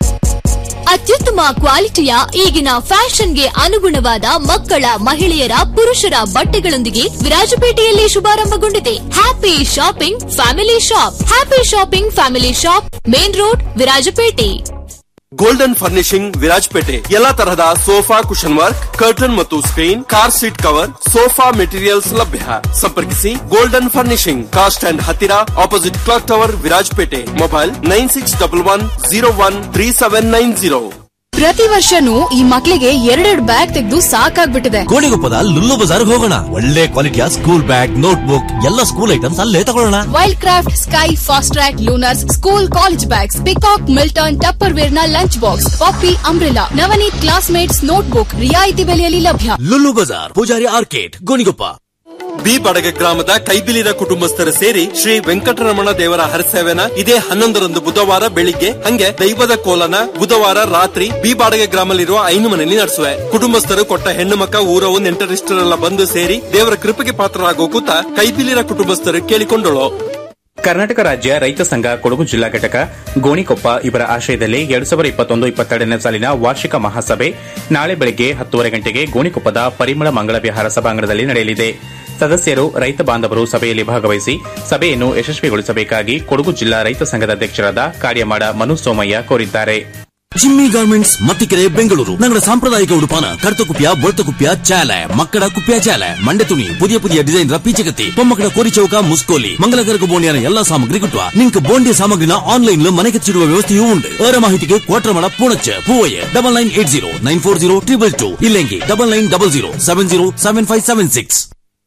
ಅತ್ಯುತ್ತಮ ಕ್ವಾಲಿಟಿಯ ಈಗಿನ ಫ್ಯಾಷನ್ಗೆ ಅನುಗುಣವಾದ ಮಕ್ಕಳ ಮಹಿಳೆಯರ ಪುರುಷರ ಬಟ್ಟೆಗಳೊಂದಿಗೆ ವಿರಾಜಪೇಟೆಯಲ್ಲಿ ಶುಭಾರಂಭಗೊಂಡಿದೆ happy shopping family shop happy shopping family shop main road Virajpet golden furnishing Virajpet ಎಲ್ಲಾ ತರಹದ ಸೋಫಾ ಕುಶನ್ ವರ್ಕ್ ಕರ್ಟನ್ ಮತ್ತು screen car seat cover sofa materials ಲಭ್ಯ ಸಂಪರ್ಕಿಸಿ ಗೋಲ್ಡನ್ ಫರ್ನಿಶಿಂಗ್ ಕಾರ್ ಸ್ಟ್ಯಾಂಡ್ ಹತ್ತಿರ opposite clock tower Virajpet mobile nine six double one zero one three seven nine zero ಪ್ರತಿ ವರ್ಷನೂ ಈ ಮಕ್ಳಿಗೆ ಎರಡೆರಡು ಬ್ಯಾಗ್ ತೆಗೆದು ಸಾಕಾಗ್ಬಿಟ್ಟಿದೆ ಗೋಣಿಗೊಪ್ಪದ ಲುಲ್ಲು ಬಜಾರ್ ಹೋಗೋಣ ಒಳ್ಳೆ ಕ್ವಾಲಿಟಿಯ ಸ್ಕೂಲ್ ಬ್ಯಾಗ್ ನೋಟ್ ಬುಕ್ ಎಲ್ಲ ಸ್ಕೂಲ್ ಐಟಮ್ಸ್ ಅಲ್ಲೇ ತಗೊಳ್ಳೋಣ Wildcraft sky Fastrack Lunars school college bags Peacock Milton Tupperware ನ lunch box Poppy umbrella Navneet classmates notebook ರಿಯಾಯಿತಿ ಬೆಲೆಯಲ್ಲಿ ಲಭ್ಯ Lulu Bazaar Poojari arcade Gonikoppa B Badaga ಗ್ರಾಮದ ಕೈಬಿಲಿರ ಕುಟುಂಬಸ್ಥರು ಸೇರಿ ಶ್ರೀ ವೆಂಕಟರಮಣ ದೇವರ ಹರಸೇವೆನ ಇದೇ ಹನ್ನೊಂದರಂದು ಬುಧವಾರ ಬೆಳಿಗ್ಗೆ ಹಂಗೆ ದೈವದ ಕೋಲನ ಬುಧವಾರ ರಾತ್ರಿ ಬಿ ಬಾಡಗೆ ಗ್ರಾಮದಲ್ಲಿರುವ ಐನು ಮನೆಯಲ್ಲಿ ನಡೆಸುವೆ ಕುಟುಂಬಸ್ಥರು ಕೊಟ್ಟ ಹೆಣ್ಣು ಮಕ್ಕ ಊರವು ನೆಂಟರಿಷ್ಟರೆಲ್ಲ ಬಂದು ಸೇರಿ ದೇವರ ಕೃಪೆಗೆ ಪಾತ್ರರಾಗೋ ಕೂತ ಕೈಬಿಲಿರ ಕುಟುಂಬಸ್ಥರು ಕೇಳಿಕೊಂಡಳು ಕರ್ನಾಟಕ ರಾಜ್ಯ ರೈತ ಸಂಘ ಕೊಡಗು ಜಿಲ್ಲಾ ಘಟಕ ಗೋಣಿಕೊಪ್ಪ ಇವರ ಆಶ್ರಯದಲ್ಲಿ ಎರಡ್ ಸಾವಿರದ ಇಪ್ಪತ್ತೊಂದು ಇಪ್ಪತ್ತೆರಡನೇ ಸಾಲಿನ ವಾರ್ಷಿಕ ಮಹಾಸಭೆ ನಾಳೆ ಬೆಳಗ್ಗೆ ಹತ್ತೂವರೆ ಗಂಟೆಗೆ ಗೋಣಿಕೊಪ್ಪದ ಪರಿಮಳ ಮಂಗಳ ವಿಹಾರ ಸಭಾಂಗಣದಲ್ಲಿ ನಡೆಯಲಿದೆ ಸದಸ್ಯರು ರೈತ ಬಾಂಧವರು ಸಭೆಯಲ್ಲಿ ಭಾಗವಹಿಸಿ ಸಭೆಯನ್ನು ಯಶಸ್ವಿಗೊಳಿಸಬೇಕಾಗಿ ಕೊಡಗು ಜಿಲ್ಲಾ ರೈತ ಸಂಘದ ಅಧ್ಯಕ್ಷರಾದ ಕಾರ್ಯಮಾಡ ಮನು ಸೋಮಯ್ಯ ಕೋರಿದ್ದಾರೆ ಜಿಮ್ಮಿ ಗಾರ್ಮೆಂಟ್ಸ್ ಮತ್ತಿಕೆರೆ ಬೆಂಗಳೂರು ഞങ്ങളുടെ സാമ്പ്രദായിക ഉടുപ്പാണ് കറുത്തക്കുപ്യ വെളുത്തക്കുപ്യ ചേല മക്കട കുപ്യ ചേല മണ്ടത്തുണി പുതിയ പുതിയ ഡിസൈൻ ಪೀಚಕತ್ತಿ ಪೊಮ್ಮಕ್ಕಳ ಕೋರಿ ಚೌಕ ಮುಸ್ಕೋಲಿ ಮಂಗಲಕರಕ ಬೋಂಡಿಯನ ಎಲ್ಲಾ ಸಾಮಗ್ರಿ ಗಿಟ್ಟುವ ನಿಂಕ್ ಬೋಂಡಿಯ ಸಾಮಗ್ರಿನ ಆನ್ಲೈನ್ ಮನೆಗೆಚ್ಚಿಡುವ ವ್ಯವಸ್ಥೆಯೂ ಉಂಟು ಅವರ ಮಾಹಿತಿಗೆ Kotramada Poonacha Poovaiah double nine eight zero nine four zero triple two ಇಲ್ಲೆಂಗಿ double nine double zero seven zero seven five seven six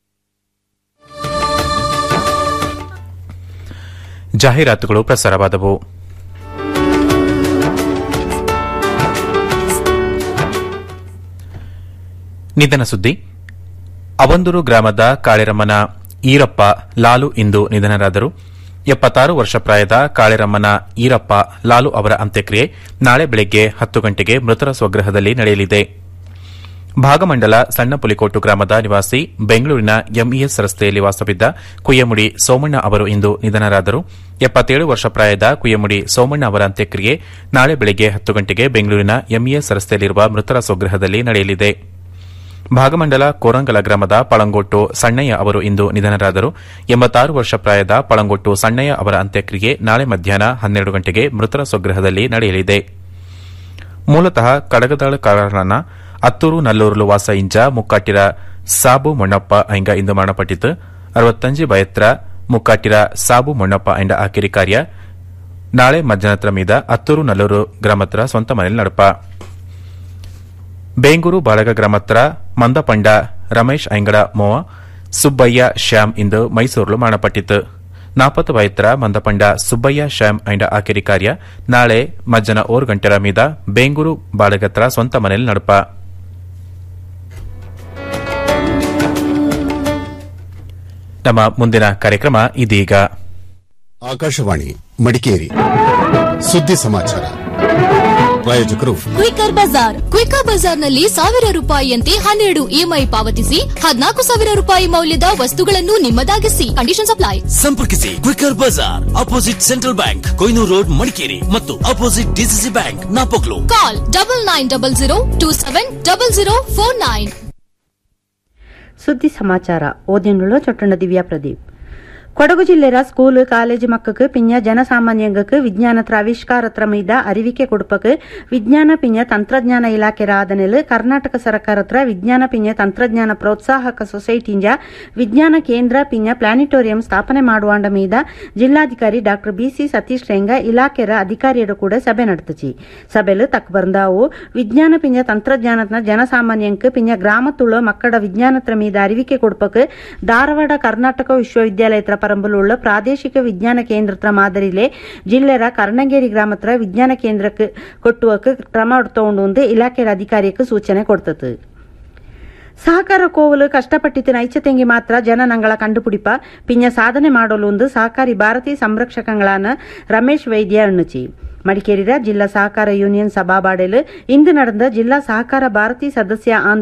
ಜಾಹೀರಾತುಗಳು ಪ್ರಸಾರವಾದವು ನಿಧನ ಸುದ್ದಿ ಅವಂದೂರು ಗ್ರಾಮದ ಕಾಳಿರಮ್ಮನ ಈರಪ್ಪ ಲಾಲು ಇಂದು ನಿಧನರಾದರು ಎಪ್ಪತ್ತಾರು ವರ್ಷ ಪ್ರಾಯದ ಕಾಳಿರಮ್ಮನ ಈರಪ್ಪ ಲಾಲು ಅವರ ಅಂತ್ಯಕ್ರಿಯೆ ನಾಳೆ ಬೆಳಗ್ಗೆ ಹತ್ತು ಗಂಟೆಗೆ ಮೃತರ ಸ್ವಗ್ರಹದಲ್ಲಿ ನಡೆಯಲಿದೆ ಭಾಗಮಂಡಲ ಸಣ್ಣ ಪುಲಿಕೋಟು ಗ್ರಾಮದ ನಿವಾಸಿ ಬೆಂಗಳೂರಿನ ಎಂಇಎಸ್ ರಸ್ತೆಯಲ್ಲಿ ವಾಸವಿದ್ದ ಕುಯ್ಯಮುಡಿ ಸೋಮಣ್ಣ ಅವರು ಇಂದು ನಿಧನರಾದರು ಎಪ್ಪತ್ತೇಳು ವರ್ಷ ಪ್ರಾಯದ ಕುಯ್ಯಮುಡಿ ಸೋಮಣ್ಣ ಅವರ ಅಂತ್ಯಕ್ರಿಯೆ ನಾಳೆ ಬೆಳಗ್ಗೆ ಹತ್ತು ಗಂಟೆಗೆ ಬೆಂಗಳೂರಿನ ಎಂಇಎಸ್ ರಸ್ತೆಯಲ್ಲಿರುವ ಮೃತರ ಸ್ವಗ್ರಹದಲ್ಲಿ ನಡೆಯಲಿದೆ ಭಾಗಮಂಡಲ ಕೋರಂಗಲ ಗ್ರಾಮದ ಪಳಂಗೊಟ್ಟು ಸಣ್ಣಯ್ಯ ಅವರು ಇಂದು ನಿಧನರಾದರು ಎಂಬತ್ತಾರು ವರ್ಷ ಪ್ರಾಯದ ಪಳಂಗೊಟ್ಟು ಸಣ್ಣಯ್ಯ ಅವರ ಅಂತ್ಯಕ್ರಿಯೆ ನಾಳೆ ಮಧ್ಯಾಹ್ನ ಹನ್ನೆರಡು ಗಂಟೆಗೆ ಮೃತರ ಸ್ವಗ್ರಹದಲ್ಲಿ ನಡೆಯಲಿದೆ ಮೂಲತಃ ಕಡಗದಾಳಕಾರನ ಅತ್ತೂರು ನಲ್ಲೂರು ವಾಸ ಇಂಜ ಮುಕ್ಕಾಟಿರ ಸಾಬು ಮೊಣ್ಣಪ್ಪ ಐಂಗ ಇಂದು ಮರಣಪಟ್ಟಿತು ಅರವತ್ತಂಜು ಬಯತ್ರ ಮುಕ್ಕಾಟಿರ ಸಾಬು ಮೊಣ್ಣಪ್ಪ ಐಂಡ ಆಕಿರಿ ಕಾರ್ಯ ನಾಳೆ ಮಧ್ಯಾಹ್ನತ್ರ ಮೀದ ಅತ್ತೂರು ನಲ್ಲೂರು ಗ್ರಾಮತ್ರ ಸ್ವಂತ ಮನೆಯಲ್ಲಿ ನಡಪ ಬೇಂಗೂರು ಬಾಳಗ ಗ್ರಾಮತ್ರ ಮಂದಪಂಡ ರಮೇಶ್ ಐಂಗಡ ಮೋವ ಸುಬ್ಬಯ್ಯ ಶ್ಯಾಮ್ ಇಂದು ಮೈಸೂರು ಮರಣಪಟ್ಟಿತು ನಾಪತ್ತು ವೈತ್ರ ಮಂದಪಂಡ ಸುಬ್ಬಯ್ಯ ಶ್ಯಾಮ್ ಐಂಡ ಆಕಿರಿ ಕಾರ್ಯ ನಾಳೆ ಮಜ್ಜನ ಓರ್ ಗಂಟೆರ ಮೀದ ಬೇಂಗೂರು ಬಾಳಗತ್ರ ಸ್ವಂತ ಮನೆಯಲ್ಲಿ ನಡಪ ನಮ್ಮ ಮುಂದಿನ ಕಾರ್ಯಕ್ರಮ ಇದೀಗ ಆಕಾಶವಾಣಿ ಮಡಿಕೇರಿ ಸುದ್ದಿ ಸಮಾಚಾರ ಪ್ರಾಯೋಜಕರು ಕ್ವಿಕರ್ ಬಜಾರ್ ಕ್ವಿಕರ್ ಬಜಾರ್ನಲ್ಲಿ ಸಾವಿರ ರೂಪಾಯಿಯಂತೆ ಹನ್ನೆರಡು ಇಎಂಐ ಪಾವತಿಸಿ ಹದಿನಾಲ್ಕು ಸಾವಿರ ರೂಪಾಯಿ ಮೌಲ್ಯದ ವಸ್ತುಗಳನ್ನು ನಿಮ್ಮದಾಗಿಸಿ ಕಂಡೀಷನ್ ಅಪ್ಲೈ ಸಂಪರ್ಕಿಸಿ Quicker Bazaar opposite central bank Kohinoor road Madikeri ಮತ್ತು opposite DCC bank Napoklu call double nine double zero two seven double zero four nine ಸುದ್ದಿ ಸಮಾಚಾರ ಓದಿನುಳ್ಳು ಚೊಟ್ಟಣ ದಿವ್ಯಾ ಪ್ರದೀಪ್ ಕೊಡಗು ಜಿಲ್ಲೆಯ ಸ್ಕೂಲ್ ಕಾಲೇಜು ಮಕ್ಕಕ್ಕೆ ಪಿಂಜ ಜನಸಾಮಾನ್ಯಂಗಕ್ಕೆ ವಿಜ್ಞಾನತ್ರ ಆವಿಷ್ಕಾರತ್ರ ಮೀದ ಅರಿವಿಕೆ ಕೊಡುಪಕ್ಕೆ ವಿಜ್ಞಾನ ಪಿಂಜ ತಂತ್ರಜ್ಞಾನ ಇಲಾಖೆ ರಾಧನೆಲು ಕರ್ನಾಟಕ ಸರ್ಕಾರತ್ರ ವಿಜ್ಞಾನ ಪಿಂಜ ತಂತ್ರಜ್ಞಾನ ಪ್ರೋತ್ಸಾಹಕ ಸೊಸೈಟಿಂಜ ವಿಜ್ಞಾನ ಕೇಂದ್ರ ಪಿಂಜ ಪ್ಲಾನಿಟೋರಿಯಂ ಸ್ಥಾಪನೆ ಮಾಡುವಾಂಡ ಮೀದ ಜಿಲ್ಲಾಧಿಕಾರಿ ಡಾಕ್ಟರ್ ಬಿಸಿ ಸತೀಶ್ ರೇಂಗ ಇಲಾಖೆರ ಅಧಿಕಾರಿಯರು ಕೂಡ ಸಭೆ ನಡೆತಚಿ ಸಭೆಲು ತಕ್ಕ ಬಂದಾವು ವಿಜ್ಞಾನ ಪಿಂಜ ತಂತ್ರಜ್ಞಾನದ ಜನಸಾಮಾನ್ಯಂಕ್ ಪಿಂಜ ಗ್ರಾಮತುಳ್ಳ ಮಕ್ಕಳ ವಿಜ್ಞಾನತ್ರ ಮೀದ ಅರಿವಿಕೆ ಕೊಡುಪಕ್ಕೆ ಧಾರವಾಡ ಕರ್ನಾಟಕ ವಿಶ್ವವಿದ್ಯಾಲಯತ್ರ ಪರಂಬಲುಳ್ಳ ಪ್ರಾದೇಶಿಕ ವಿಜ್ಞಾನ ಕೇಂದ್ರತ್ರ ಮಾದರಿಲೆ ಜಿಲ್ಲೆರ ಕರ್ಣಗೇರಿ ಗ್ರಾಮತ್ರ ವಿಜ್ಞಾನ ಕೇಂದ್ರಕ್ಕೆ ಕೊಟ್ಟುವಕ್ಕೆ ಕ್ರಮ ತಗೊಂಡು ಇಲಾಖೆಯ ಅಧಿಕಾರಿಯಕ್ಕೆ ಸೂಚನೆ ಕೊಡ್ತದೆ ಸಹಕಾರ ಕೋವಲು ಕಷ್ಟಪಟ್ಟಿತ್ತು ನೈಚತೆಂಗಿ ಮಾತ್ರ ಜನ ನಂಗಳ ಕಂಡುಪಿಡಿಪ ಪಿಂಜ ಸಾಧನೆ ಮಾಡಲು ಒಂದು ಸಹಕಾರಿ ಭಾರತೀಯ ಸಂರಕ್ಷಕಗಳಾನ ರಮೇಶ್ ವೈದ್ಯ ಅಣ್ಣುಚಿ ಮಡಿಕೇರಿಯ ಜಿಲ್ಲಾ ಸಹಕಾರ ಯೂನಿಯನ್ ಸಭಾಬಾಡೆಲು ಇಂದು ನಡೆದ ಜಿಲ್ಲಾ ಸಹಕಾರ ಭಾರತಿ ಸದಸ್ಯ ಆಂದೋಲನ